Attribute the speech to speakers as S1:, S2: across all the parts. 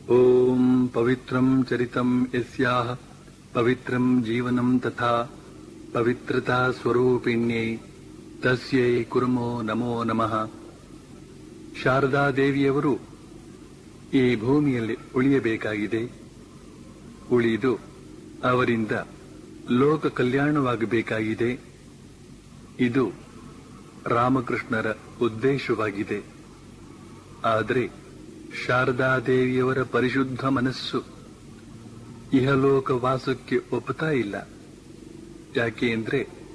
S1: ॐ पवित्रम् चरितम् यस्याः पवित्रम् जीवनम् तथा ಪವಿತ್ರತಾ ಸ್ವರೂಪಿಣ್ಯೈ ತಸ್ಯೈ ಕುರ್ಮೋ ನಮೋ ನಮಃ ಶಾರದಾ ದೇವಿಯವರು ಈ ಭೂಮಿಯಲ್ಲಿ ಉಳಿಯಬೇಕಾಗಿದೆ ಉಳಿದು ಅವರಿಂದ ಲೋಕ ಕಲ್ಯಾಣವಾಗಬೇಕಾಗಿದೆ ಇದು ರಾಮಕೃಷ್ಣರ ಉದ್ದೇಶವಾಗಿದೆ ಆದರೆ ಶಾರದಾದೇವಿಯವರ ಪರಿಶುದ್ಧ ಮನಸ್ಸು ಇಹಲೋಕ ವಾಸಕ್ಕೆ ಒಪ್ಪುತ್ತಾ ಇಲ್ಲ ಯಾಕೆ ಅಂದ್ರೆ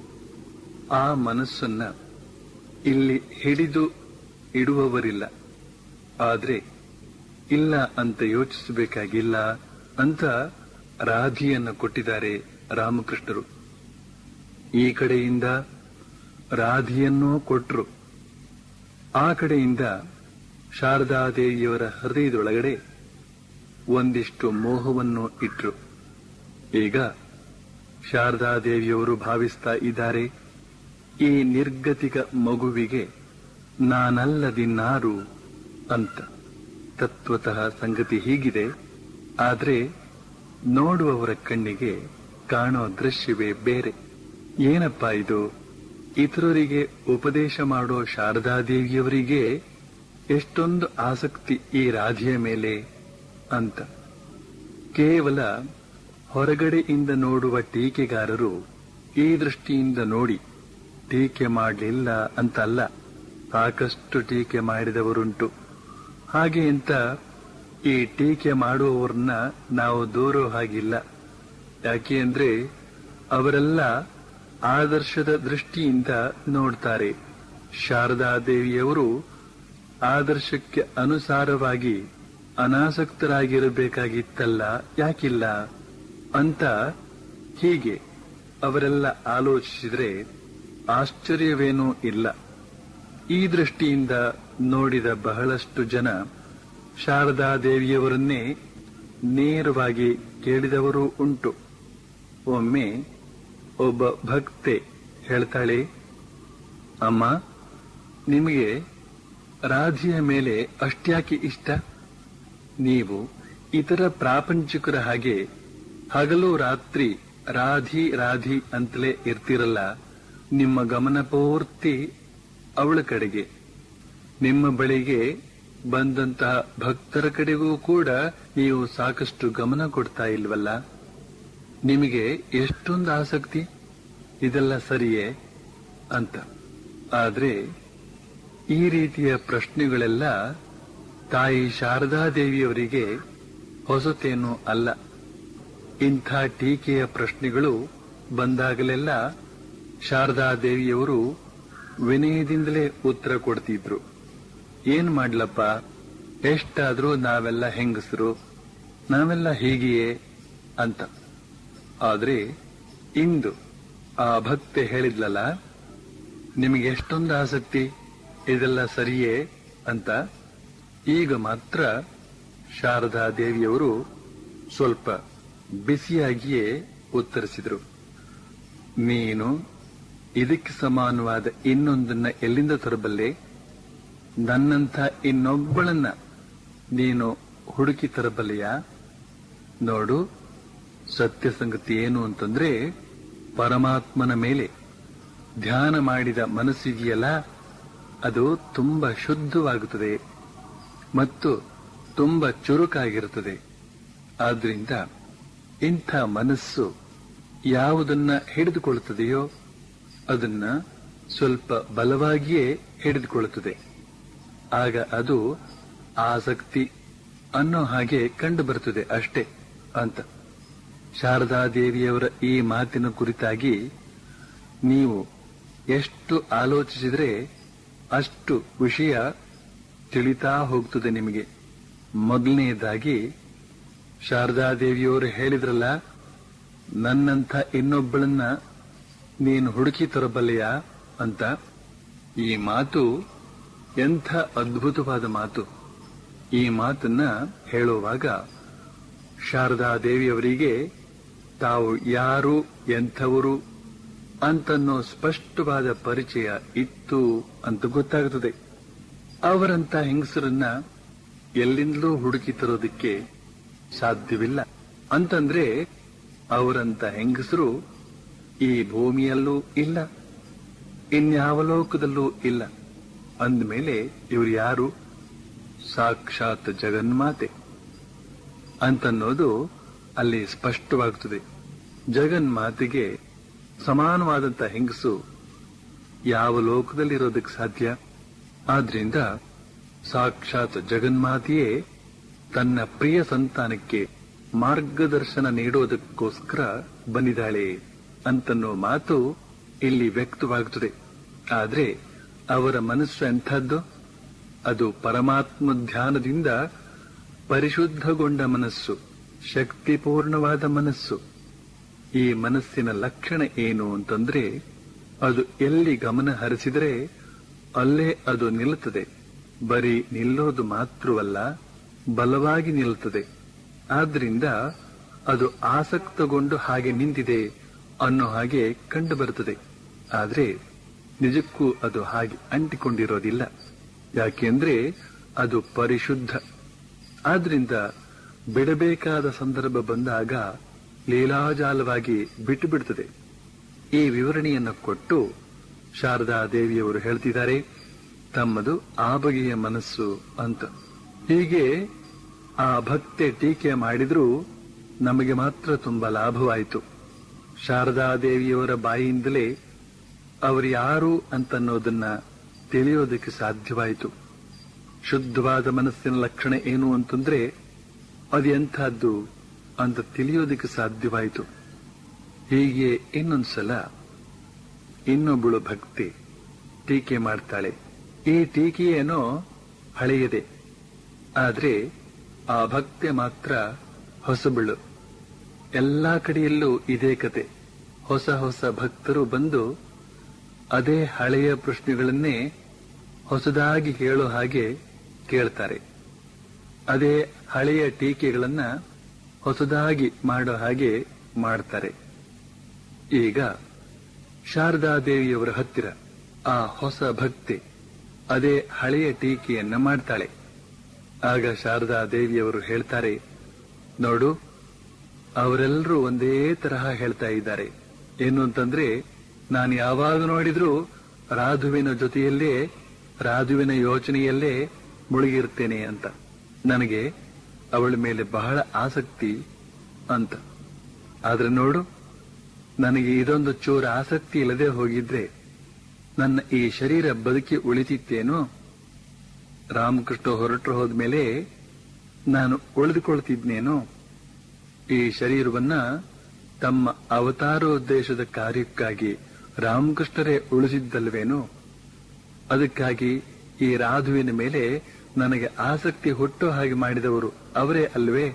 S1: ಆ ಮನಸ್ಸನ್ನ ಇಲ್ಲಿ ಹಿಡಿದು ಇಡುವವರಿಲ್ಲ ಆದ್ರೆ ಇಲ್ಲ ಅಂತ ಯೋಚಿಸಬೇಕಾಗಿಲ್ಲ ಅಂತ ರಾಧಿಯನ್ನು ಕೊಟ್ಟಿದ್ದಾರೆ ರಾಮಕೃಷ್ಣರು ಈ ಕಡೆಯಿಂದ ರಾಧಿಯನ್ನೂ ಕೊಟ್ರು ಆ ಕಡೆಯಿಂದ ಶಾರದಾದೇವಿಯವರ ಹೃದಯದೊಳಗಡೆ ಒಂದಿಷ್ಟು ಮೋಹವನ್ನು ಇಟ್ರು ಈಗ ಶಾರದಾದೇವಿಯವರು ಭಾವಿಸ್ತಾ ಇದ್ದಾರೆ ಈ ನಿರ್ಗತಿಕ ಮಗುವಿಗೆ ನಾನಲ್ಲದಿನ್ನಾರು ಅಂತ ತತ್ವತಃ ಸಂಗತಿ ಹೀಗಿದೆ ಆದ್ರೆ ನೋಡುವವರ ಕಣ್ಣಿಗೆ ಕಾಣೋ ದೃಶ್ಯವೇ ಬೇರೆ ಏನಪ್ಪ ಇದು ಇತರರಿಗೆ ಉಪದೇಶ ಮಾಡೋ ಶಾರದಾದೇವಿಯವರಿಗೆ ಎಷ್ಟೊಂದು ಆಸಕ್ತಿ ಈ ರಾಧಿಯ ಮೇಲೆ ಅಂತ ಕೇವಲ ಹೊರಗಡೆಯಿಂದ ನೋಡುವ ಟೀಕೆಗಾರರು ಈ ದೃಷ್ಟಿಯಿಂದ ನೋಡಿ ಟೀಕೆ ಮಾಡಲಿಲ್ಲ ಅಂತ ಅಲ್ಲ ಸಾಕಷ್ಟು ಟೀಕೆ ಮಾಡಿದವರುಂಟು ಹಾಗೆ ಅಂತ ಈ ಟೀಕೆ ಮಾಡುವವರನ್ನ ನಾವು ದೂರೋ ಹಾಗಿಲ್ಲ ಯಾಕೆ ಅಂದ್ರೆ ಅವರೆಲ್ಲ ಆದರ್ಶದ ದೃಷ್ಟಿಯಿಂದ ನೋಡ್ತಾರೆ ಶಾರದಾದೇವಿಯವರು ಆದರ್ಶಕ್ಕೆ ಅನುಸಾರವಾಗಿ ಅನಾಸಕ್ತರಾಗಿರಬೇಕಾಗಿತ್ತಲ್ಲ ಯಾಕಿಲ್ಲ ಅಂತ ಹೀಗೆ ಅವರೆಲ್ಲ ಆಲೋಚಿಸಿದ್ರೆ ಆಶ್ಚರ್ಯವೇನೂ ಇಲ್ಲ ಈ ದೃಷ್ಟಿಯಿಂದ ನೋಡಿದ ಬಹಳಷ್ಟು ಜನ ಶಾರದಾದೇವಿಯವರನ್ನೇ ನೇರವಾಗಿ ಕೇಳಿದವರು ಉಂಟು ಒಮ್ಮೆ ಒಬ್ಬ ಭಕ್ತೆ ಹೇಳ್ತಾಳೆ ಅಮ್ಮ ನಿಮಗೆ ರಾಧಿಯ ಮೇಲೆ ಅಷ್ಟ್ಯಾಕೆ ಇಷ್ಟ ನೀವು ಇತರ ಪ್ರಾಪಂಚಿಕರ ಹಾಗೆ ಹಗಲು ರಾತ್ರಿ ರಾಧಿ ರಾಧಿ ಅಂತಲೇ ಇರ್ತಿರಲ್ಲ ನಿಮ್ಮ ಗಮನ ಪೂರ್ತಿ ಅವಳ ಕಡೆಗೆ ನಿಮ್ಮ ಬಳಿಗೆ ಬಂದಂತಹ ಭಕ್ತರ ಕಡೆಗೂ ಕೂಡ ನೀವು ಸಾಕಷ್ಟು ಗಮನ ಕೊಡ್ತಾ ಇಲ್ವಲ್ಲ ನಿಮಗೆ ಎಷ್ಟೊಂದು ಆಸಕ್ತಿ ಇದೆಲ್ಲ ಸರಿಯೇ ಅಂತ ಆದ್ರೆ ಈ ರೀತಿಯ ಪ್ರಶ್ನೆಗಳೆಲ್ಲ ತಾಯಿ ಶಾರದಾದೇವಿಯವರಿಗೆ ಹೊಸತೇನೂ ಅಲ್ಲ ಇಂಥ ಟೀಕೆಯ ಪ್ರಶ್ನೆಗಳು ಬಂದಾಗಲೆಲ್ಲ ಶಾರದಾದೇವಿಯವರು ವಿನಯದಿಂದಲೇ ಉತ್ತರ ಕೊಡ್ತಿದ್ರು ಏನ್ ಮಾಡ್ಲಪ್ಪ ಎಷ್ಟಾದ್ರೂ ನಾವೆಲ್ಲ ಹೆಂಗಸರು ನಾವೆಲ್ಲ ಹೀಗೆಯೇ ಅಂತ ಆದ್ರೆ ಇಂದು ಆ ಭಕ್ತೆ ಹೇಳಿದ್ಲಲ್ಲ ನಿಮಗೆ ಎಷ್ಟೊಂದು ಆಸಕ್ತಿ ಇದೆಲ್ಲ ಸರಿಯೇ ಅಂತ ಈಗ ಮಾತ್ರ ಶಾರದಾ ದೇವಿಯವರು ಸ್ವಲ್ಪ ಬಿಸಿಯಾಗಿಯೇ ಉತ್ತರಿಸಿದರು ನೀನು ಇದಕ್ಕೆ ಸಮಾನವಾದ ಇನ್ನೊಂದನ್ನ ಎಲ್ಲಿಂದ ತರಬಲ್ಲೆ ನನ್ನಂಥ ಇನ್ನೊಬ್ಬಳನ್ನ ನೀನು ಹುಡುಕಿ ತರಬಲ್ಲೆಯಾ ನೋಡು ಸತ್ಯ ಸಂಗತಿ ಏನು ಅಂತಂದ್ರೆ ಪರಮಾತ್ಮನ ಮೇಲೆ ಧ್ಯಾನ ಮಾಡಿದ ಮನಸ್ಸಿದೆಯಲ್ಲ ಅದು ತುಂಬಾ ಶುದ್ಧವಾಗುತ್ತದೆ ಮತ್ತು ತುಂಬಾ ಚುರುಕಾಗಿರುತ್ತದೆ ಆದ್ರಿಂದ ಇಂಥ ಮನಸ್ಸು ಯಾವುದನ್ನ ಹಿಡಿದುಕೊಳ್ಳುತ್ತದೆಯೋ ಅದನ್ನ ಸ್ವಲ್ಪ ಬಲವಾಗಿಯೇ ಹಿಡಿದುಕೊಳ್ಳುತ್ತದೆ ಆಗ ಅದು ಆಸಕ್ತಿ ಅನ್ನೋ ಹಾಗೆ ಕಂಡು ಬರುತ್ತದೆ ಅಷ್ಟೇ ಅಂತ ಶಾರದಾದೇವಿಯವರ ಈ ಮಾತಿನ ಕುರಿತಾಗಿ ನೀವು ಎಷ್ಟು ಆಲೋಚಿಸಿದ್ರೆ ಅಷ್ಟು ವಿಷಯ ತಿಳಿತಾ ಹೋಗ್ತದೆ ನಿಮಗೆ ಮೊದಲನೆಯದಾಗಿ ಶಾರದಾದೇವಿಯವರು ಹೇಳಿದ್ರಲ್ಲ ನನ್ನಂಥ ಇನ್ನೊಬ್ಬಳನ್ನ ನೀನು ಹುಡುಕಿ ತರಬಲ್ಲೆಯಾ ಅಂತ ಈ ಮಾತು ಎಂಥ ಅದ್ಭುತವಾದ ಮಾತು ಈ ಮಾತನ್ನ ಹೇಳುವಾಗ ಶಾರದಾದೇವಿಯವರಿಗೆ ತಾವು ಯಾರು ಎಂಥವರು ಅಂತನ್ನೋ ಸ್ಪಷ್ಟವಾದ ಪರಿಚಯ ಇತ್ತು ಅಂತ ಗೊತ್ತಾಗುತ್ತದೆ ಅವರಂತ ಹೆಂಗಸರನ್ನ ಎಲ್ಲಿಂದಲೂ ಹುಡುಕಿ ತರೋದಕ್ಕೆ ಸಾಧ್ಯವಿಲ್ಲ ಅಂತಂದ್ರೆ ಅವರಂತ ಹೆಂಗಸರು ಈ ಭೂಮಿಯಲ್ಲೂ ಇಲ್ಲ ಇನ್ಯಾವ ಲೋಕದಲ್ಲೂ ಇಲ್ಲ ಅಂದಮೇಲೆ ಇವರು ಯಾರು ಸಾಕ್ಷಾತ್ ಜಗನ್ಮಾತೆ ಅಂತನ್ನೋದು ಅಲ್ಲಿ ಸ್ಪಷ್ಟವಾಗುತ್ತದೆ ಜಗನ್ಮಾತೆಗೆ ಸಮಾನವಾದಂತ ಹೆಂಗಸು ಯಾವ ಲೋಕದಲ್ಲಿರೋದಕ್ಕೆ ಸಾಧ್ಯ ಆದ್ರಿಂದ ಸಾಕ್ಷಾತ್ ಜಗನ್ಮಾತೆಯೇ ತನ್ನ ಪ್ರಿಯ ಸಂತಾನಕ್ಕೆ ಮಾರ್ಗದರ್ಶನ ನೀಡೋದಕ್ಕೋಸ್ಕರ ಬಂದಿದ್ದಾಳೆ ಅಂತನ್ನೋ ಮಾತು ಇಲ್ಲಿ ವ್ಯಕ್ತವಾಗುತ್ತದೆ ಆದ್ರೆ ಅವರ ಮನಸ್ಸು ಎಂಥದ್ದು ಅದು ಪರಮಾತ್ಮ ಧ್ಯಾನದಿಂದ ಪರಿಶುದ್ಧಗೊಂಡ ಮನಸ್ಸು ಶಕ್ತಿಪೂರ್ಣವಾದ ಮನಸ್ಸು ಈ ಮನಸ್ಸಿನ ಲಕ್ಷಣ ಏನು ಅಂತಂದ್ರೆ ಅದು ಎಲ್ಲಿ ಗಮನ ಹರಿಸಿದರೆ ಅಲ್ಲೇ ಅದು ನಿಲ್ಲುತ್ತದೆ ಬರೀ ನಿಲ್ಲೋದು ಮಾತ್ರವಲ್ಲ ಬಲವಾಗಿ ನಿಲ್ಲುತ್ತದೆ ಆದ್ರಿಂದ ಅದು ಆಸಕ್ತಗೊಂಡು ಹಾಗೆ ನಿಂತಿದೆ ಅನ್ನೋ ಹಾಗೆ ಕಂಡು ಬರುತ್ತದೆ ಆದ್ರೆ ನಿಜಕ್ಕೂ ಅದು ಹಾಗೆ ಅಂಟಿಕೊಂಡಿರೋದಿಲ್ಲ ಯಾಕೆಂದ್ರೆ ಅದು ಪರಿಶುದ್ಧ ಆದ್ರಿಂದ ಬಿಡಬೇಕಾದ ಸಂದರ್ಭ ಬಂದಾಗ ಲೀಲಾಜಾಲವಾಗಿ ಬಿಟ್ಟು ಬಿಡುತ್ತದೆ ಈ ವಿವರಣೆಯನ್ನು ಕೊಟ್ಟು ಶಾರದಾ ದೇವಿಯವರು ಹೇಳ್ತಿದ್ದಾರೆ ತಮ್ಮದು ಆ ಬಗೆಯ ಮನಸ್ಸು ಅಂತ ಹೀಗೆ ಆ ಭಕ್ತೆ ಟೀಕೆ ಮಾಡಿದ್ರೂ ನಮಗೆ ಮಾತ್ರ ತುಂಬಾ ಲಾಭವಾಯಿತು ಶಾರದಾ ದೇವಿಯವರ ಬಾಯಿಯಿಂದಲೇ ಅವರು ಯಾರು ಅಂತನ್ನೋದನ್ನ ತಿಳಿಯೋದಕ್ಕೆ ಸಾಧ್ಯವಾಯಿತು ಶುದ್ಧವಾದ ಮನಸ್ಸಿನ ಲಕ್ಷಣ ಏನು ಅಂತಂದ್ರೆ ಅದು ಎಂಥದ್ದು ಅಂತ ತಿಳಿಯೋದಕ್ಕೆ ಸಾಧ್ಯವಾಯಿತು ಹೀಗೆ ಇನ್ನೊಂದ್ಸಲ ಇನ್ನೊಬ್ಬಳು ಭಕ್ತಿ ಟೀಕೆ ಮಾಡ್ತಾಳೆ ಈ ಟೀಕೆಯೇನೋ ಹಳೆಯದೆ ಆದ್ರೆ ಆ ಭಕ್ತಿ ಮಾತ್ರ ಹೊಸಬಳು ಎಲ್ಲಾ ಕಡೆಯಲ್ಲೂ ಇದೇ ಕತೆ ಹೊಸ ಹೊಸ ಭಕ್ತರು ಬಂದು ಅದೇ ಹಳೆಯ ಪ್ರಶ್ನೆಗಳನ್ನೇ ಹೊಸದಾಗಿ ಹೇಳೋ ಹಾಗೆ ಕೇಳ್ತಾರೆ ಅದೇ ಹಳೆಯ ಟೀಕೆಗಳನ್ನ ಹೊಸದಾಗಿ ಮಾಡೋ ಹಾಗೆ ಮಾಡ್ತಾರೆ ಈಗ ಶಾರದಾದೇವಿಯವರ ಹತ್ತಿರ ಆ ಹೊಸ ಭಕ್ತಿ ಅದೇ ಹಳೆಯ ಟೀಕೆಯನ್ನ ಮಾಡ್ತಾಳೆ ಆಗ ಶಾರದಾ ದೇವಿಯವರು ಹೇಳ್ತಾರೆ ನೋಡು ಅವರೆಲ್ಲರೂ ಒಂದೇ ತರಹ ಹೇಳ್ತಾ ಇದ್ದಾರೆ ಏನು ಅಂತಂದ್ರೆ ನಾನು ಯಾವಾಗ ನೋಡಿದ್ರೂ ರಾಧುವಿನ ಜೊತೆಯಲ್ಲೇ ರಾಧುವಿನ ಯೋಚನೆಯಲ್ಲೇ ಮುಳುಗಿರ್ತೇನೆ ಅಂತ ನನಗೆ ಅವಳ ಮೇಲೆ ಬಹಳ ಆಸಕ್ತಿ ಅಂತ ಆದ್ರೆ ನೋಡು ನನಗೆ ಇದೊಂದು ಚೂರು ಆಸಕ್ತಿ ಇಲ್ಲದೆ ಹೋಗಿದ್ರೆ ನನ್ನ ಈ ಶರೀರ ಬದುಕಿ ಉಳಿತಿತ್ತೇನೋ ರಾಮಕೃಷ್ಣ ಹೊರಟು ಹೋದ್ಮೇಲೆ ನಾನು ಉಳಿದುಕೊಳ್ತಿದ್ನೇನೋ ಈ ಶರೀರವನ್ನ ತಮ್ಮ ಅವತಾರೋದ್ದೇಶದ ಕಾರ್ಯಕ್ಕಾಗಿ ರಾಮಕೃಷ್ಣರೇ ಉಳಿಸಿದ್ದಲ್ವೇನೋ ಅದಕ್ಕಾಗಿ ಈ ರಾಧುವಿನ ಮೇಲೆ ನನಗೆ ಆಸಕ್ತಿ ಹುಟ್ಟೋ ಹಾಗೆ ಮಾಡಿದವರು ಅವರೇ ಅಲ್ವೇ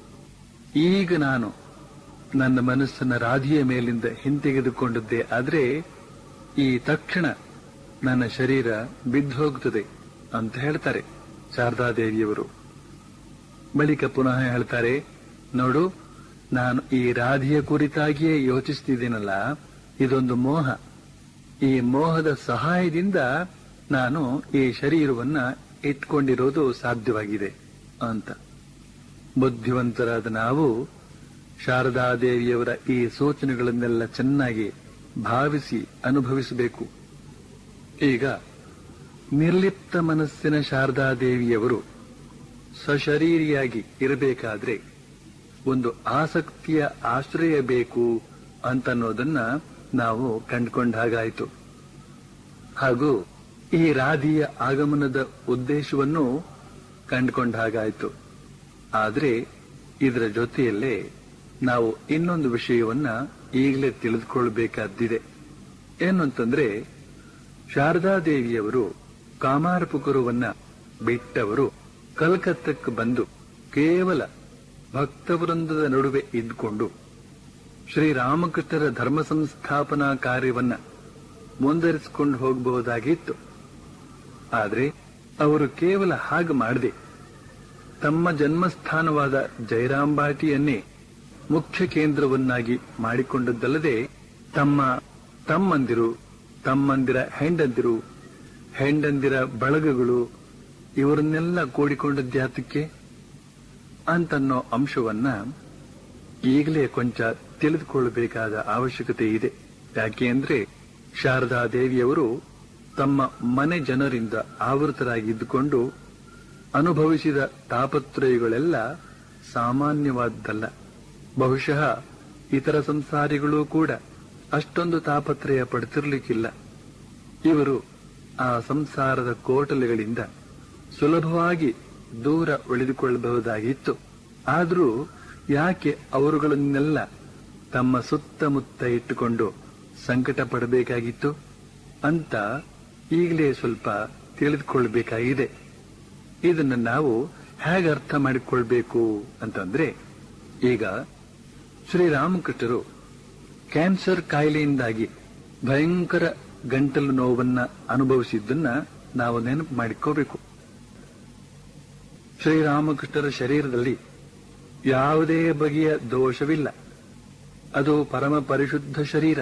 S1: ಈಗ ನಾನು ನನ್ನ ಮನಸ್ಸನ್ನ ರಾಧಿಯ ಮೇಲಿಂದ ಹಿಂತೆಗೆದುಕೊಂಡದ್ದೇ ಆದ್ರೆ ಈ ತಕ್ಷಣ ನನ್ನ ಶರೀರ ಬಿದ್ದು ಹೋಗುತ್ತದೆ ಅಂತ ಹೇಳ್ತಾರೆ ಶಾರದಾದೇವಿಯವರು ಬಳಿಕ ಪುನಃ ಹೇಳ್ತಾರೆ ನೋಡು ನಾನು ಈ ರಾಧಿಯ ಕುರಿತಾಗಿಯೇ ಯೋಚಿಸ್ತಿದ್ದೀನಲ್ಲ ಇದೊಂದು ಮೋಹ ಈ ಮೋಹದ ಸಹಾಯದಿಂದ ನಾನು ಈ ಶರೀರವನ್ನ ಇಟ್ಕೊಂಡಿರೋದು ಸಾಧ್ಯವಾಗಿದೆ ಅಂತ ಬುದ್ಧಿವಂತರಾದ ನಾವು ಶಾರದಾದೇವಿಯವರ ಈ ಸೂಚನೆಗಳನ್ನೆಲ್ಲ ಚೆನ್ನಾಗಿ ಭಾವಿಸಿ ಅನುಭವಿಸಬೇಕು ಈಗ ನಿರ್ಲಿಪ್ತ ಮನಸ್ಸಿನ ಶಾರದಾದೇವಿಯವರು ಸಶರೀರಿಯಾಗಿ ಇರಬೇಕಾದ್ರೆ ಒಂದು ಆಸಕ್ತಿಯ ಆಶ್ರಯ ಬೇಕು ಅಂತನ್ನೋದನ್ನ ನಾವು ಕಂಡುಕೊಂಡ ಹಾಗಾಯಿತು ಹಾಗೂ ಈ ರಾಧಿಯ ಆಗಮನದ ಉದ್ದೇಶವನ್ನು ಕಂಡುಕೊಂಡ ಹಾಗಾಯಿತು ಆದ್ರೆ ಇದರ ಜೊತೆಯಲ್ಲೇ ನಾವು ಇನ್ನೊಂದು ವಿಷಯವನ್ನ ಈಗಲೇ ತಿಳಿದುಕೊಳ್ಬೇಕಾದ್ದಿದೆ ಏನು ಅಂತಂದ್ರೆ ಶಾರದಾದೇವಿಯವರು ಕಾಮಾರಪುಕುರುವನ್ನ ಬಿಟ್ಟವರು ಕಲ್ಕತ್ತಕ್ಕೆ ಬಂದು ಕೇವಲ ಭಕ್ತವೃಂದದ ನಡುವೆ ಇದ್ಕೊಂಡು ಶ್ರೀರಾಮಕೃಷ್ಣರ ಧರ್ಮ ಸಂಸ್ಥಾಪನಾ ಕಾರ್ಯವನ್ನ ಮುಂದರಿಸಿಕೊಂಡು ಹೋಗಬಹುದಾಗಿತ್ತು ಆದ್ರೆ ಅವರು ಕೇವಲ ಹಾಗೆ ಮಾಡದೆ ತಮ್ಮ ಜನ್ಮಸ್ಥಾನವಾದ ಜಯರಾಂಬಾಟಿಯನ್ನೇ ಮುಖ್ಯ ಕೇಂದ್ರವನ್ನಾಗಿ ಮಾಡಿಕೊಂಡದ್ದಲ್ಲದೆ ತಮ್ಮ ತಮ್ಮಂದಿರು ತಮ್ಮಂದಿರ ಹೆಂಡಂದಿರು ಹೆಂಡಂದಿರ ಬಳಗಗಳು ಇವರನ್ನೆಲ್ಲ ಕೂಡಿಕೊಂಡದ್ಯಾತಕ್ಕೆ ಅಂತನ್ನೋ ಅಂಶವನ್ನ ಈಗಲೇ ಕೊಂಚ ತಿಳಿದುಕೊಳ್ಳಬೇಕಾದ ಅವಶ್ಯಕತೆ ಇದೆ ಯಾಕೆ ಅಂದ್ರೆ ಶಾರದಾ ದೇವಿಯವರು ತಮ್ಮ ಮನೆ ಜನರಿಂದ ಆವೃತರಾಗಿದ್ದುಕೊಂಡು ಅನುಭವಿಸಿದ ತಾಪತ್ರಯಗಳೆಲ್ಲ ಸಾಮಾನ್ಯವಾದ್ದಲ್ಲ ಬಹುಶಃ ಇತರ ಸಂಸಾರಿಗಳೂ ಕೂಡ ಅಷ್ಟೊಂದು ತಾಪತ್ರಯ ಪಡ್ತಿರ್ಲಿಕ್ಕಿಲ್ಲ ಇವರು ಆ ಸಂಸಾರದ ಕೋಟಲೆಗಳಿಂದ ಸುಲಭವಾಗಿ ದೂರ ಉಳಿದುಕೊಳ್ಳಬಹುದಾಗಿತ್ತು ಆದರೂ ಯಾಕೆ ಅವರುಗಳನ್ನೆಲ್ಲ ತಮ್ಮ ಸುತ್ತಮುತ್ತ ಇಟ್ಟುಕೊಂಡು ಸಂಕಟ ಪಡಬೇಕಾಗಿತ್ತು ಅಂತ ಈಗಲೇ ಸ್ವಲ್ಪ ತಿಳಿದುಕೊಳ್ಬೇಕಾಗಿದೆ ಇದನ್ನು ನಾವು ಹೇಗೆ ಅರ್ಥ ಮಾಡಿಕೊಳ್ಬೇಕು ಅಂತಂದ್ರೆ ಈಗ ಶ್ರೀರಾಮಕೃಷ್ಣರು ಕ್ಯಾನ್ಸರ್ ಕಾಯಿಲೆಯಿಂದಾಗಿ ಭಯಂಕರ ಗಂಟಲು ನೋವನ್ನ ಅನುಭವಿಸಿದ್ದನ್ನ ನಾವು ನೆನಪು ಮಾಡಿಕೋಬೇಕು ಶ್ರೀರಾಮಕೃಷ್ಣರ ಶರೀರದಲ್ಲಿ ಯಾವುದೇ ಬಗೆಯ ದೋಷವಿಲ್ಲ ಅದು ಪರಮ ಪರಿಶುದ್ಧ ಶರೀರ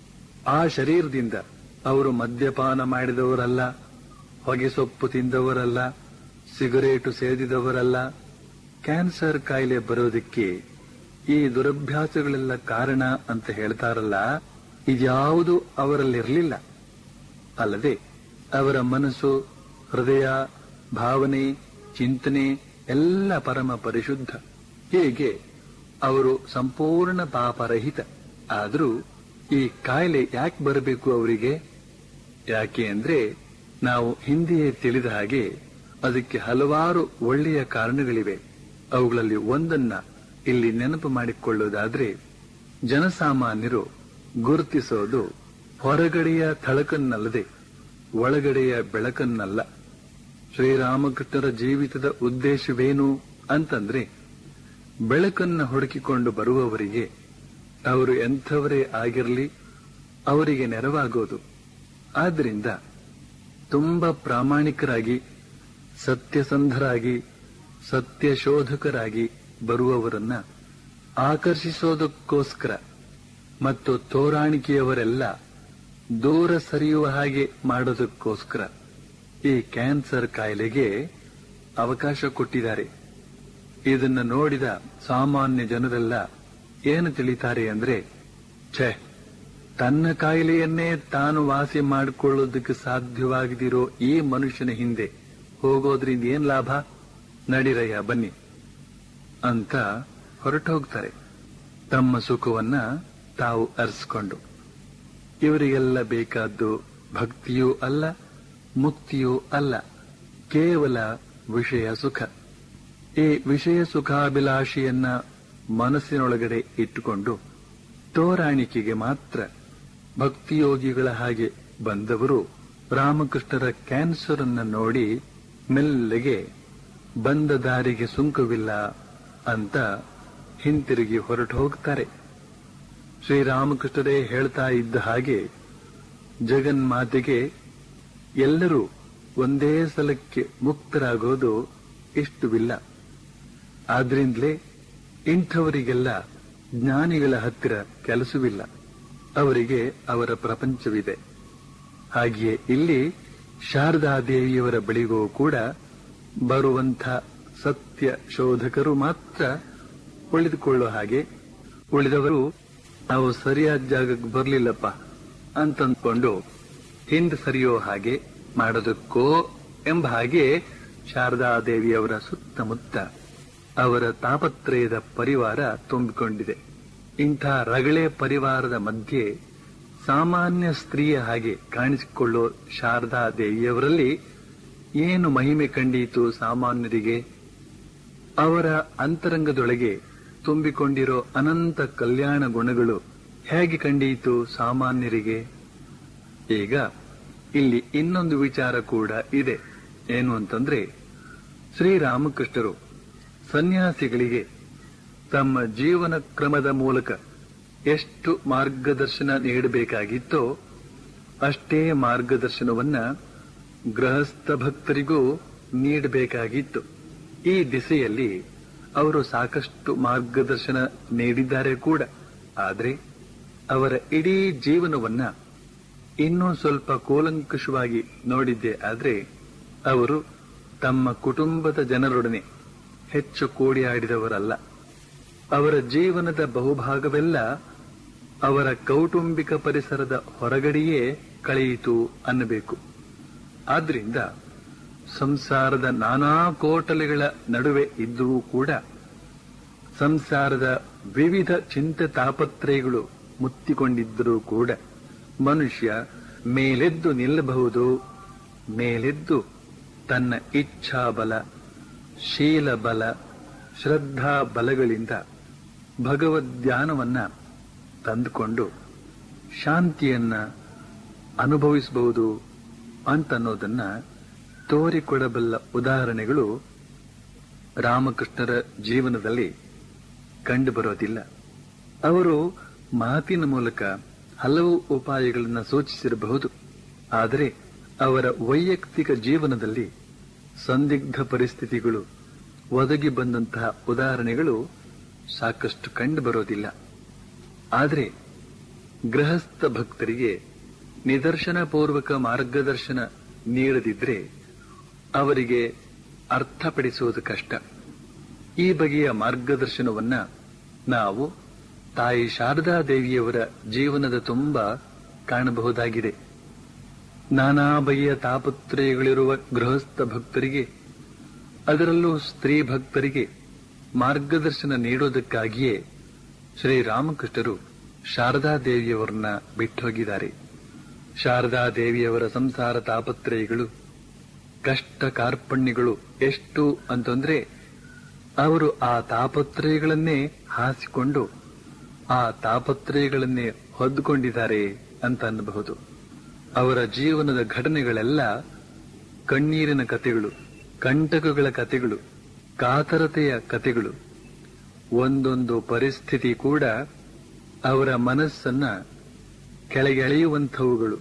S1: ಆ ಶರೀರದಿಂದ ಅವರು ಮದ್ಯಪಾನ ಮಾಡಿದವರಲ್ಲ ಹೊಗೆ ಸೊಪ್ಪು ತಿಂದವರಲ್ಲ ಸಿಗರೇಟು ಸೇದಿದವರಲ್ಲ ಕ್ಯಾನ್ಸರ್ ಕಾಯಿಲೆ ಬರೋದಕ್ಕೆ ಈ ದುರಭ್ಯಾಸಗಳೆಲ್ಲ ಕಾರಣ ಅಂತ ಹೇಳ್ತಾರಲ್ಲ ಇದ್ಯಾವುದು ಅವರಲ್ಲಿರಲಿಲ್ಲ ಅಲ್ಲದೆ ಅವರ ಮನಸ್ಸು ಹೃದಯ ಭಾವನೆ ಚಿಂತನೆ ಎಲ್ಲ ಪರಮ ಪರಿಶುದ್ಧ ಹೀಗೆ ಅವರು ಸಂಪೂರ್ಣ ಪಾಪರಹಿತ ಆದರೂ ಈ ಕಾಯಿಲೆ ಯಾಕೆ ಬರಬೇಕು ಅವರಿಗೆ ಯಾಕೆ ಅಂದ್ರೆ ನಾವು ಹಿಂದೆಯೇ ತಿಳಿದ ಹಾಗೆ ಅದಕ್ಕೆ ಹಲವಾರು ಒಳ್ಳೆಯ ಕಾರಣಗಳಿವೆ ಅವುಗಳಲ್ಲಿ ಒಂದನ್ನ ಇಲ್ಲಿ ನೆನಪು ಮಾಡಿಕೊಳ್ಳುವುದಾದ್ರೆ ಜನಸಾಮಾನ್ಯರು ಗುರುತಿಸೋದು ಹೊರಗಡೆಯ ಥಳಕನ್ನಲ್ಲದೆ ಒಳಗಡೆಯ ಬೆಳಕನ್ನಲ್ಲ ಶ್ರೀರಾಮಕೃಷ್ಣರ ಜೀವಿತದ ಉದ್ದೇಶವೇನು ಅಂತಂದ್ರೆ ಬೆಳಕನ್ನ ಹುಡುಕಿಕೊಂಡು ಬರುವವರಿಗೆ ಅವರು ಎಂಥವರೇ ಆಗಿರಲಿ ಅವರಿಗೆ ನೆರವಾಗೋದು ಆದ್ರಿಂದ ತುಂಬಾ ಪ್ರಾಮಾಣಿಕರಾಗಿ ಸತ್ಯಸಂಧರಾಗಿ ಸತ್ಯಶೋಧಕರಾಗಿ ಬರುವವರನ್ನ ಆಕರ್ಷಿಸೋದಕ್ಕೋಸ್ಕರ ಮತ್ತು ತೋರಾಣಿಕೆಯವರೆಲ್ಲ ದೂರ ಸರಿಯುವ ಹಾಗೆ ಮಾಡೋದಕ್ಕೋಸ್ಕರ ಈ ಕ್ಯಾನ್ಸರ್ ಕಾಯಿಲೆಗೆ ಅವಕಾಶ ಕೊಟ್ಟಿದ್ದಾರೆ ಇದನ್ನ ನೋಡಿದ ಸಾಮಾನ್ಯ ಜನರೆಲ್ಲ ಏನು ತಿಳಿತಾರೆ ಅಂದ್ರೆ ಛೇ ತನ್ನ ಕಾಯಿಲೆಯನ್ನೇ ತಾನು ವಾಸಿ ಮಾಡಿಕೊಳ್ಳೋದಕ್ಕೆ ಸಾಧ್ಯವಾಗದಿರೋ ಈ ಮನುಷ್ಯನ ಹಿಂದೆ ಹೋಗೋದ್ರಿಂದ ಏನ್ ಲಾಭ ನಡಿರಯ್ಯ ಬನ್ನಿ ಅಂತ ಹೊರಟೋಗ್ತಾರೆ ತಮ್ಮ ಸುಖವನ್ನ ತಾವು ಅರಿಸ್ಕೊಂಡು ಇವರಿಗೆಲ್ಲ ಬೇಕಾದ್ದು ಭಕ್ತಿಯೂ ಅಲ್ಲ ಮುಕ್ತಿಯೂ ಅಲ್ಲ ಕೇವಲ ವಿಷಯ ಸುಖ ಈ ವಿಷಯ ಸುಖಾಭಿಲಾಷಿಯನ್ನ ಮನಸ್ಸಿನೊಳಗಡೆ ಇಟ್ಟುಕೊಂಡು ತೋರಾಣಿಕೆಗೆ ಮಾತ್ರ ಭಕ್ತಿಯೋಗಿಗಳ ಹಾಗೆ ಬಂದವರು ರಾಮಕೃಷ್ಣರ ಕ್ಯಾನ್ಸರ್ ಅನ್ನ ನೋಡಿ ಮೆಲ್ಲಗೆ ಬಂದ ದಾರಿಗೆ ಸುಂಕವಿಲ್ಲ ಅಂತ ಹಿಂತಿರುಗಿ ಹೊರಟು ಹೋಗ್ತಾರೆ ಶ್ರೀರಾಮಕೃಷ್ಣರೇ ಹೇಳ್ತಾ ಇದ್ದ ಹಾಗೆ ಜಗನ್ಮಾತೆಗೆ ಎಲ್ಲರೂ ಒಂದೇ ಸಲಕ್ಕೆ ಮುಕ್ತರಾಗೋದು ಇಷ್ಟವಿಲ್ಲ ಆದ್ರಿಂದಲೇ ಇಂಥವರಿಗೆಲ್ಲ ಜ್ಞಾನಿಗಳ ಹತ್ತಿರ ಕೆಲಸವಿಲ್ಲ ಅವರಿಗೆ ಅವರ ಪ್ರಪಂಚವಿದೆ ಹಾಗೆಯೇ ಇಲ್ಲಿ ಶಾರದಾದೇವಿಯವರ ಬಳಿಗೂ ಕೂಡ ಬರುವಂಥ ಸತ್ಯ ಶೋಧಕರು ಮಾತ್ರ ಉಳಿದುಕೊಳ್ಳೋ ಹಾಗೆ ಉಳಿದವರು ನಾವು ಸರಿಯಾದ ಜಾಗಕ್ಕೆ ಬರಲಿಲ್ಲಪ್ಪ ಅಂತಂದ್ಕೊಂಡು ಹಿಂದೆ ಸರಿಯೋ ಹಾಗೆ ಮಾಡೋದಕ್ಕೋ ಎಂಬ ಹಾಗೆ ಶಾರದಾದೇವಿಯವರ ಸುತ್ತಮುತ್ತ ಅವರ ತಾಪತ್ರಯದ ಪರಿವಾರ ತುಂಬಿಕೊಂಡಿದೆ ಇಂಥ ರಗಳೆ ಪರಿವಾರದ ಮಧ್ಯೆ ಸಾಮಾನ್ಯ ಸ್ತ್ರೀಯ ಹಾಗೆ ಕಾಣಿಸಿಕೊಳ್ಳೋ ಶಾರದಾ ದೇವಿಯವರಲ್ಲಿ ಏನು ಮಹಿಮೆ ಕಂಡೀತು ಸಾಮಾನ್ಯರಿಗೆ ಅವರ ಅಂತರಂಗದೊಳಗೆ ತುಂಬಿಕೊಂಡಿರೋ ಅನಂತ ಕಲ್ಯಾಣ ಗುಣಗಳು ಹೇಗೆ ಕಂಡೀತು ಸಾಮಾನ್ಯರಿಗೆ ಈಗ ಇಲ್ಲಿ ಇನ್ನೊಂದು ವಿಚಾರ ಕೂಡ ಇದೆ ಏನು ಅಂತಂದ್ರೆ ಶ್ರೀರಾಮಕೃಷ್ಣರು ಸನ್ಯಾಸಿಗಳಿಗೆ ತಮ್ಮ ಜೀವನ ಕ್ರಮದ ಮೂಲಕ ಎಷ್ಟು ಮಾರ್ಗದರ್ಶನ ನೀಡಬೇಕಾಗಿತ್ತೋ ಅಷ್ಟೇ ಮಾರ್ಗದರ್ಶನವನ್ನ ಗೃಹಸ್ಥ ಭಕ್ತರಿಗೂ ನೀಡಬೇಕಾಗಿತ್ತು ಈ ದಿಸೆಯಲ್ಲಿ ಅವರು ಸಾಕಷ್ಟು ಮಾರ್ಗದರ್ಶನ ನೀಡಿದ್ದಾರೆ ಕೂಡ ಆದರೆ ಅವರ ಇಡೀ ಜೀವನವನ್ನ ಇನ್ನೂ ಸ್ವಲ್ಪ ಕೂಲಂಕಷವಾಗಿ ನೋಡಿದ್ದೆ ಆದ್ರೆ ಅವರು ತಮ್ಮ ಕುಟುಂಬದ ಜನರೊಡನೆ ಹೆಚ್ಚು ಕೂಡಿಯಾಡಿದವರಲ್ಲ ಅವರ ಜೀವನದ ಬಹುಭಾಗವೆಲ್ಲ ಅವರ ಕೌಟುಂಬಿಕ ಪರಿಸರದ ಹೊರಗಡೆಯೇ ಕಳೆಯಿತು ಅನ್ನಬೇಕು ಆದ್ರಿಂದ ಸಂಸಾರದ ನಾನಾ ಕೋಟಲೆಗಳ ನಡುವೆ ಇದ್ದರೂ ಕೂಡ ಸಂಸಾರದ ವಿವಿಧ ಚಿಂತೆ ತಾಪತ್ರಯಗಳು ಮುತ್ತಿಕೊಂಡಿದ್ದರೂ ಕೂಡ ಮನುಷ್ಯ ಮೇಲೆದ್ದು ನಿಲ್ಲಬಹುದು ಮೇಲೆದ್ದು ತನ್ನ ಇಚ್ಛಾಬಲ ಶೀಲ ಬಲ ಶ್ರದ್ಧಾ ಬಲಗಳಿಂದ ಭಗವದ್ಧ್ಯಾನವನ್ನ ತಂದುಕೊಂಡು ಶಾಂತಿಯನ್ನ ಅನುಭವಿಸಬಹುದು ಅಂತನ್ನೋದನ್ನ ತೋರಿಕೊಡಬಲ್ಲ ಉದಾಹರಣೆಗಳು ರಾಮಕೃಷ್ಣರ ಜೀವನದಲ್ಲಿ ಕಂಡುಬರೋದಿಲ್ಲ ಅವರು ಮಾತಿನ ಮೂಲಕ ಹಲವು ಉಪಾಯಗಳನ್ನು ಸೂಚಿಸಿರಬಹುದು ಆದರೆ ಅವರ ವೈಯಕ್ತಿಕ ಜೀವನದಲ್ಲಿ ಸಂದಿಗ್ಧ ಪರಿಸ್ಥಿತಿಗಳು ಒದಗಿ ಬಂದಂತಹ ಉದಾಹರಣೆಗಳು ಸಾಕಷ್ಟು ಕಂಡುಬರೋದಿಲ್ಲ ಆದರೆ ಗೃಹಸ್ಥ ಭಕ್ತರಿಗೆ ನಿದರ್ಶನಪೂರ್ವಕ ಮಾರ್ಗದರ್ಶನ ನೀಡದಿದ್ರೆ ಅವರಿಗೆ ಅರ್ಥಪಡಿಸುವುದು ಕಷ್ಟ ಈ ಬಗೆಯ ಮಾರ್ಗದರ್ಶನವನ್ನ ನಾವು ತಾಯಿ ಶಾರದಾ ದೇವಿಯವರ ಜೀವನದ ತುಂಬ ಕಾಣಬಹುದಾಗಿದೆ ನಾನಾ ಬಗೆಯ ತಾಪತ್ರಯಗಳಿರುವ ಗೃಹಸ್ಥ ಭಕ್ತರಿಗೆ ಅದರಲ್ಲೂ ಸ್ತ್ರೀ ಭಕ್ತರಿಗೆ ಮಾರ್ಗದರ್ಶನ ನೀಡೋದಕ್ಕಾಗಿಯೇ ಶ್ರೀರಾಮಕೃಷ್ಣರು ಶಾರದಾ ದೇವಿಯವರನ್ನ ಬಿಟ್ಟೋಗಿದ್ದಾರೆ ಶಾರದಾ ದೇವಿಯವರ ಸಂಸಾರ ತಾಪತ್ರಯಗಳು ಕಷ್ಟ ಕಾರ್ಪಣ್ಯಗಳು ಎಷ್ಟು ಅಂತಂದ್ರೆ ಅವರು ಆ ತಾಪತ್ರಯಗಳನ್ನೇ ಹಾಸಿಕೊಂಡು ಆ ತಾಪತ್ರಯಗಳನ್ನೇ ಹೊದ್ದುಕೊಂಡಿದ್ದಾರೆ ಅಂತ ಅನ್ನಬಹುದು ಅವರ ಜೀವನದ ಘಟನೆಗಳೆಲ್ಲ ಕಣ್ಣೀರಿನ ಕಥೆಗಳು ಕಂಟಕಗಳ ಕಥೆಗಳು ಕಾತರತೆಯ ಕಥೆಗಳು ಒಂದೊಂದು ಪರಿಸ್ಥಿತಿ ಕೂಡ ಅವರ ಮನಸ್ಸನ್ನ ಕೆಳಗೆಳೆಯುವಂಥವುಗಳು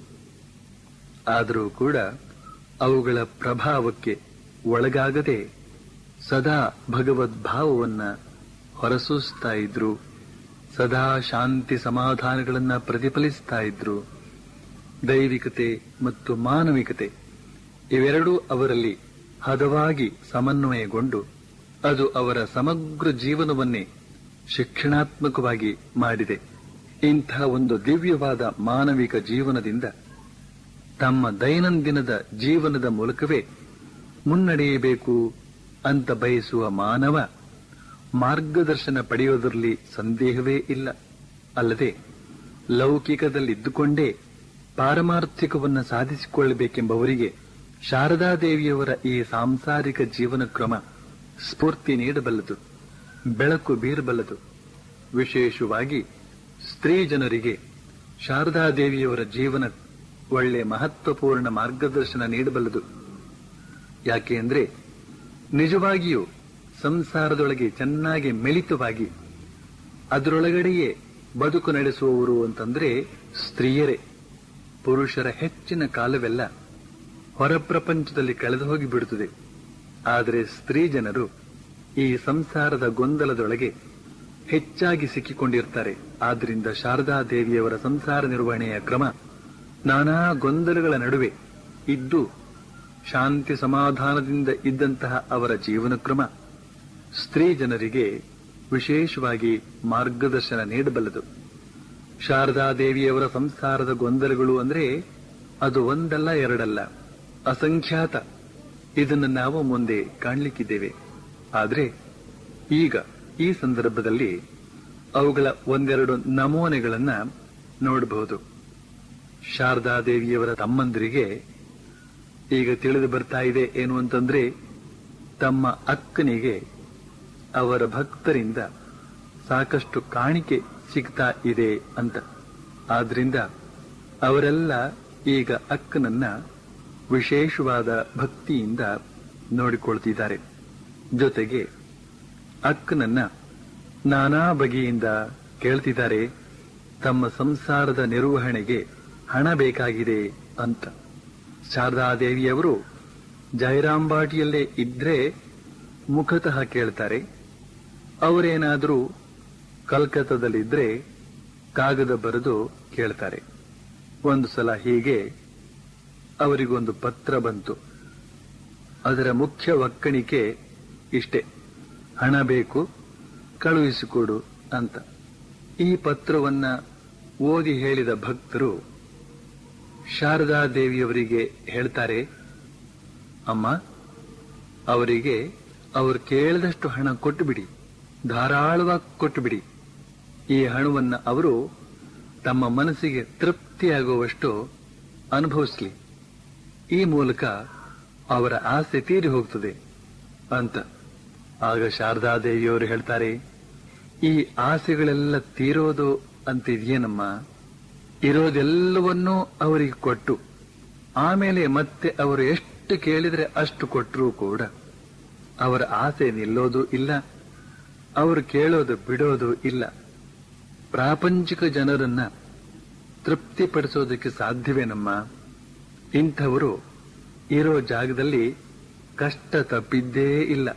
S1: ಆದರೂ ಕೂಡ ಅವುಗಳ ಪ್ರಭಾವಕ್ಕೆ ಒಳಗಾಗದೆ ಸದಾ ಭಗವದ್ಭಾವವನ್ನ ಹೊರಸೂಸ್ತಾ ಇದ್ರು ಸದಾ ಶಾಂತಿ ಸಮಾಧಾನಗಳನ್ನ ಪ್ರತಿಫಲಿಸ್ತಾ ಇದ್ರು ದೈವಿಕತೆ ಮತ್ತು ಮಾನವಿಕತೆ ಇವೆರಡೂ ಅವರಲ್ಲಿ ಹದವಾಗಿ ಸಮನ್ವಯಗೊಂಡು ಅದು ಅವರ ಸಮಗ್ರ ಜೀವನವನ್ನೇ ಶಿಕ್ಷಣಾತ್ಮಕವಾಗಿ ಮಾಡಿದೆ ಇಂಥ ಒಂದು ದಿವ್ಯವಾದ ಮಾನವಿಕ ಜೀವನದಿಂದ ತಮ್ಮ ದೈನಂದಿನದ ಜೀವನದ ಮೂಲಕವೇ ಮುನ್ನಡೆಯಬೇಕು ಅಂತ ಬಯಸುವ ಮಾನವ ಮಾರ್ಗದರ್ಶನ ಪಡೆಯುವುದರಲ್ಲಿ ಸಂದೇಹವೇ ಇಲ್ಲ ಅಲ್ಲದೆ ಲೌಕಿಕದಲ್ಲಿದ್ದುಕೊಂಡೇ ಪಾರಮಾರ್ಥಿಕವನ್ನು ಸಾಧಿಸಿಕೊಳ್ಳಬೇಕೆಂಬವರಿಗೆ ಶಾರದಾದೇವಿಯವರ ಈ ಸಾಂಸಾರಿಕ ಜೀವನ ಕ್ರಮ ಸ್ಫೂರ್ತಿ ನೀಡಬಲ್ಲದು ಬೆಳಕು ಬೀರಬಲ್ಲದು ವಿಶೇಷವಾಗಿ ಸ್ತ್ರೀ ಜನರಿಗೆ ಶಾರದಾದೇವಿಯವರ ಜೀವನ ಒಳ್ಳೆ ಮಹತ್ವಪೂರ್ಣ ಮಾರ್ಗದರ್ಶನ ನೀಡಬಲ್ಲದು ಯಾಕೆ ಅಂದ್ರೆ ನಿಜವಾಗಿಯೂ ಸಂಸಾರದೊಳಗೆ ಚೆನ್ನಾಗಿ ಮಿಳಿತವಾಗಿ ಅದರೊಳಗಡೆಯೇ ಬದುಕು ನಡೆಸುವವರು ಅಂತಂದ್ರೆ ಸ್ತ್ರೀಯರೇ ಪುರುಷರ ಹೆಚ್ಚಿನ ಕಾಲವೆಲ್ಲ ಹೊರ ಪ್ರಪಂಚದಲ್ಲಿ ಕಳೆದು ಹೋಗಿ ಬಿಡುತ್ತದೆ ಆದರೆ ಸ್ತ್ರೀ ಜನರು ಈ ಸಂಸಾರದ ಗೊಂದಲದೊಳಗೆ ಹೆಚ್ಚಾಗಿ ಸಿಕ್ಕಿಕೊಂಡಿರ್ತಾರೆ ಆದ್ರಿಂದ ಶಾರದಾ ದೇವಿಯವರ ಸಂಸಾರ ನಿರ್ವಹಣೆಯ ಕ್ರಮ ನಾನಾ ಗೊಂದಲಗಳ ನಡುವೆ ಇದ್ದು ಶಾಂತಿ ಸಮಾಧಾನದಿಂದ ಇದ್ದಂತಹ ಅವರ ಜೀವನ ಕ್ರಮ ಸ್ತ್ರೀ ಜನರಿಗೆ ವಿಶೇಷವಾಗಿ ಮಾರ್ಗದರ್ಶನ ನೀಡಬಲ್ಲದು ಶಾರದಾ ದೇವಿಯವರ ಸಂಸಾರದ ಗೊಂದಲಗಳು ಅಂದ್ರೆ ಅದು ಒಂದಲ್ಲ ಎರಡಲ್ಲ ಅಸಂಖ್ಯಾತ ಇದನ್ನು ನಾವು ಮುಂದೆ ಕಾಣ್ಲಿಕ್ಕಿದ್ದೇವೆ ಆದ್ರೆ ಈಗ ಈ ಸಂದರ್ಭದಲ್ಲಿ ಅವುಗಳ ಒಂದೆರಡು ನಮೂನೆಗಳನ್ನ ನೋಡಬಹುದು ಶಾರದಾ ದೇವಿಯವರ ತಮ್ಮಂದಿರಿಗೆ ಈಗ ತಿಳಿದು ಬರ್ತಾ ಇದೆ ಏನು ಅಂತಂದ್ರೆ ತಮ್ಮ ಅಕ್ಕನಿಗೆ ಅವರ ಭಕ್ತರಿಂದ ಸಾಕಷ್ಟು ಕಾಣಿಕೆ ಸಿಗ್ತಾ ಇದೆ ಅಂತ ಆದ್ರಿಂದ ಅವರೆಲ್ಲ ಈಗ ಅಕ್ಕನನ್ನ ವಿಶೇಷವಾದ ಭಕ್ತಿಯಿಂದ ನೋಡಿಕೊಳ್ತಿದ್ದಾರೆ ಜೊತೆಗೆ ಅಕ್ಕನನ್ನ ನಾನಾ ಬಗೆಯಿಂದ ಕೇಳ್ತಿದ್ದಾರೆ ತಮ್ಮ ಸಂಸಾರದ ನಿರ್ವಹಣೆಗೆ ಹಣ ಬೇಕಾಗಿದೆ ಅಂತ ಶಾರದಾದೇವಿಯವರು ಜಯರಾಂಬಾಟಿಯಲ್ಲೇ ಇದ್ರೆ ಮುಖತಃ ಕೇಳ್ತಾರೆ ಅವರೇನಾದರೂ ಕಲ್ಕತ್ತಾದಲ್ಲಿದ್ರೆ ಕಾಗದ ಬರೆದು ಕೇಳ್ತಾರೆ ಒಂದು ಸಲ ಹೀಗೆ ಅವರಿಗೊಂದು ಪತ್ರ ಬಂತು ಅದರ ಮುಖ್ಯ ಒಕ್ಕಣಿಕೆ ಇಷ್ಟೇ ಹಣ ಬೇಕು ಕಳುಹಿಸಿಕೊಡು ಅಂತ ಈ ಪತ್ರವನ್ನ ಓದಿ ಹೇಳಿದ ಭಕ್ತರು ಶಾರದಾ ದೇವಿಯವರಿಗೆ ಹೇಳ್ತಾರೆ ಅಮ್ಮ ಅವರಿಗೆ ಅವರು ಕೇಳಿದಷ್ಟು ಹಣ ಕೊಟ್ಟು ಬಿಡಿ ಧಾರಾಳವಾಗಿ ಕೊಟ್ಟು ಬಿಡಿ ಈ ಹಣವನ್ನ ಅವರು ತಮ್ಮ ಮನಸ್ಸಿಗೆ ತೃಪ್ತಿಯಾಗುವಷ್ಟು ಅನುಭವಿಸ್ಲಿ ಈ ಮೂಲಕ ಅವರ ಆಸೆ ತೀರಿ ಹೋಗ್ತದೆ ಅಂತ ಆಗ ಶಾರದಾದೇವಿಯವರು ಹೇಳ್ತಾರೆ ಈ ಆಸೆಗಳೆಲ್ಲ ತೀರೋದು ಅಂತಿದೆಯೇನಮ್ಮ ಇರೋದೆಲ್ಲವನ್ನೂ ಅವರಿಗೆ ಕೊಟ್ಟು ಆಮೇಲೆ ಮತ್ತೆ ಅವರು ಎಷ್ಟು ಕೇಳಿದ್ರೆ ಅಷ್ಟು ಕೊಟ್ಟರೂ ಕೂಡ ಅವರ ಆಸೆ ನಿಲ್ಲೋದು ಇಲ್ಲ ಅವರು ಕೇಳೋದು ಬಿಡೋದು ಇಲ್ಲ ಪ್ರಾಪಂಚಿಕ ಜನರನ್ನ ತೃಪ್ತಿಪಡಿಸೋದಕ್ಕೆ ಸಾಧ್ಯವೇನಮ್ಮ ಇಂಥವರು ಇರೋ ಜಾಗದಲ್ಲಿ ಕಷ್ಟ ತಪ್ಪಿದ್ದೇ ಇಲ್ಲ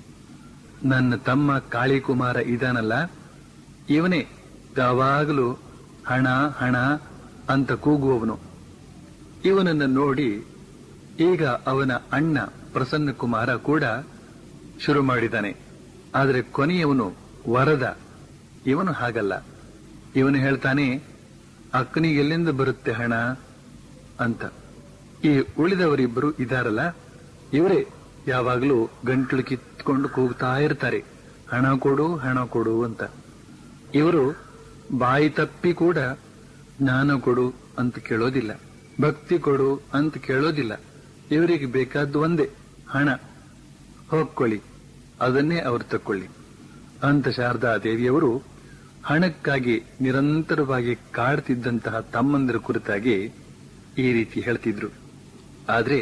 S1: ನನ್ನ ತಮ್ಮ ಕಾಳಿಕುಮಾರ ಇದಾನಲ್ಲ ಇವನೇ ಯಾವಾಗಲೂ ಹಣ ಹಣ ಅಂತ ಕೂಗುವವನು ಇವನನ್ನು ನೋಡಿ ಈಗ ಅವನ ಅಣ್ಣ ಪ್ರಸನ್ನ ಕುಮಾರ ಕೂಡ ಶುರು ಮಾಡಿದ್ದಾನೆ ಆದರೆ ಕೊನೆಯವನು ವರದ ಇವನು ಹಾಗಲ್ಲ ಇವನು ಹೇಳ್ತಾನೆ ಅಕ್ಕನಿಗೆ ಎಲ್ಲಿಂದ ಬರುತ್ತೆ ಹಣ ಅಂತ ಈ ಉಳಿದವರಿಬ್ಬರು ಇದಾರಲ್ಲ ಇವರೇ ಯಾವಾಗಲೂ ಗಂಟಲು ಕಿತ್ಕೊಂಡು ಕೂಗ್ತಾ ಇರ್ತಾರೆ ಹಣ ಕೊಡು ಹಣ ಕೊಡು ಅಂತ ಇವರು ಬಾಯಿ ತಪ್ಪಿ ಕೂಡ ಜ್ಞಾನ ಕೊಡು ಅಂತ ಕೇಳೋದಿಲ್ಲ ಭಕ್ತಿ ಕೊಡು ಅಂತ ಕೇಳೋದಿಲ್ಲ ಇವರಿಗೆ ಬೇಕಾದ್ದು ಒಂದೇ ಹಣ ಹೋಗ್ಕೊಳ್ಳಿ ಅದನ್ನೇ ಅವರು ತಕ್ಕೊಳ್ಳಿ ಅಂತ ಶಾರದಾ ದೇವಿಯವರು ಹಣಕ್ಕಾಗಿ ನಿರಂತರವಾಗಿ ಕಾಡ್ತಿದ್ದಂತಹ ತಮ್ಮಂದಿರ ಕುರಿತಾಗಿ ಈ ರೀತಿ ಹೇಳ್ತಿದ್ರು ಆದ್ರೆ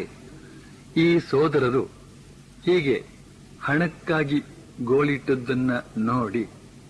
S1: ಈ ಸೋದರರು ಹೀಗೆ ಹಣಕ್ಕಾಗಿ ಗೋಳಿಟ್ಟದ್ದನ್ನ ನೋಡಿ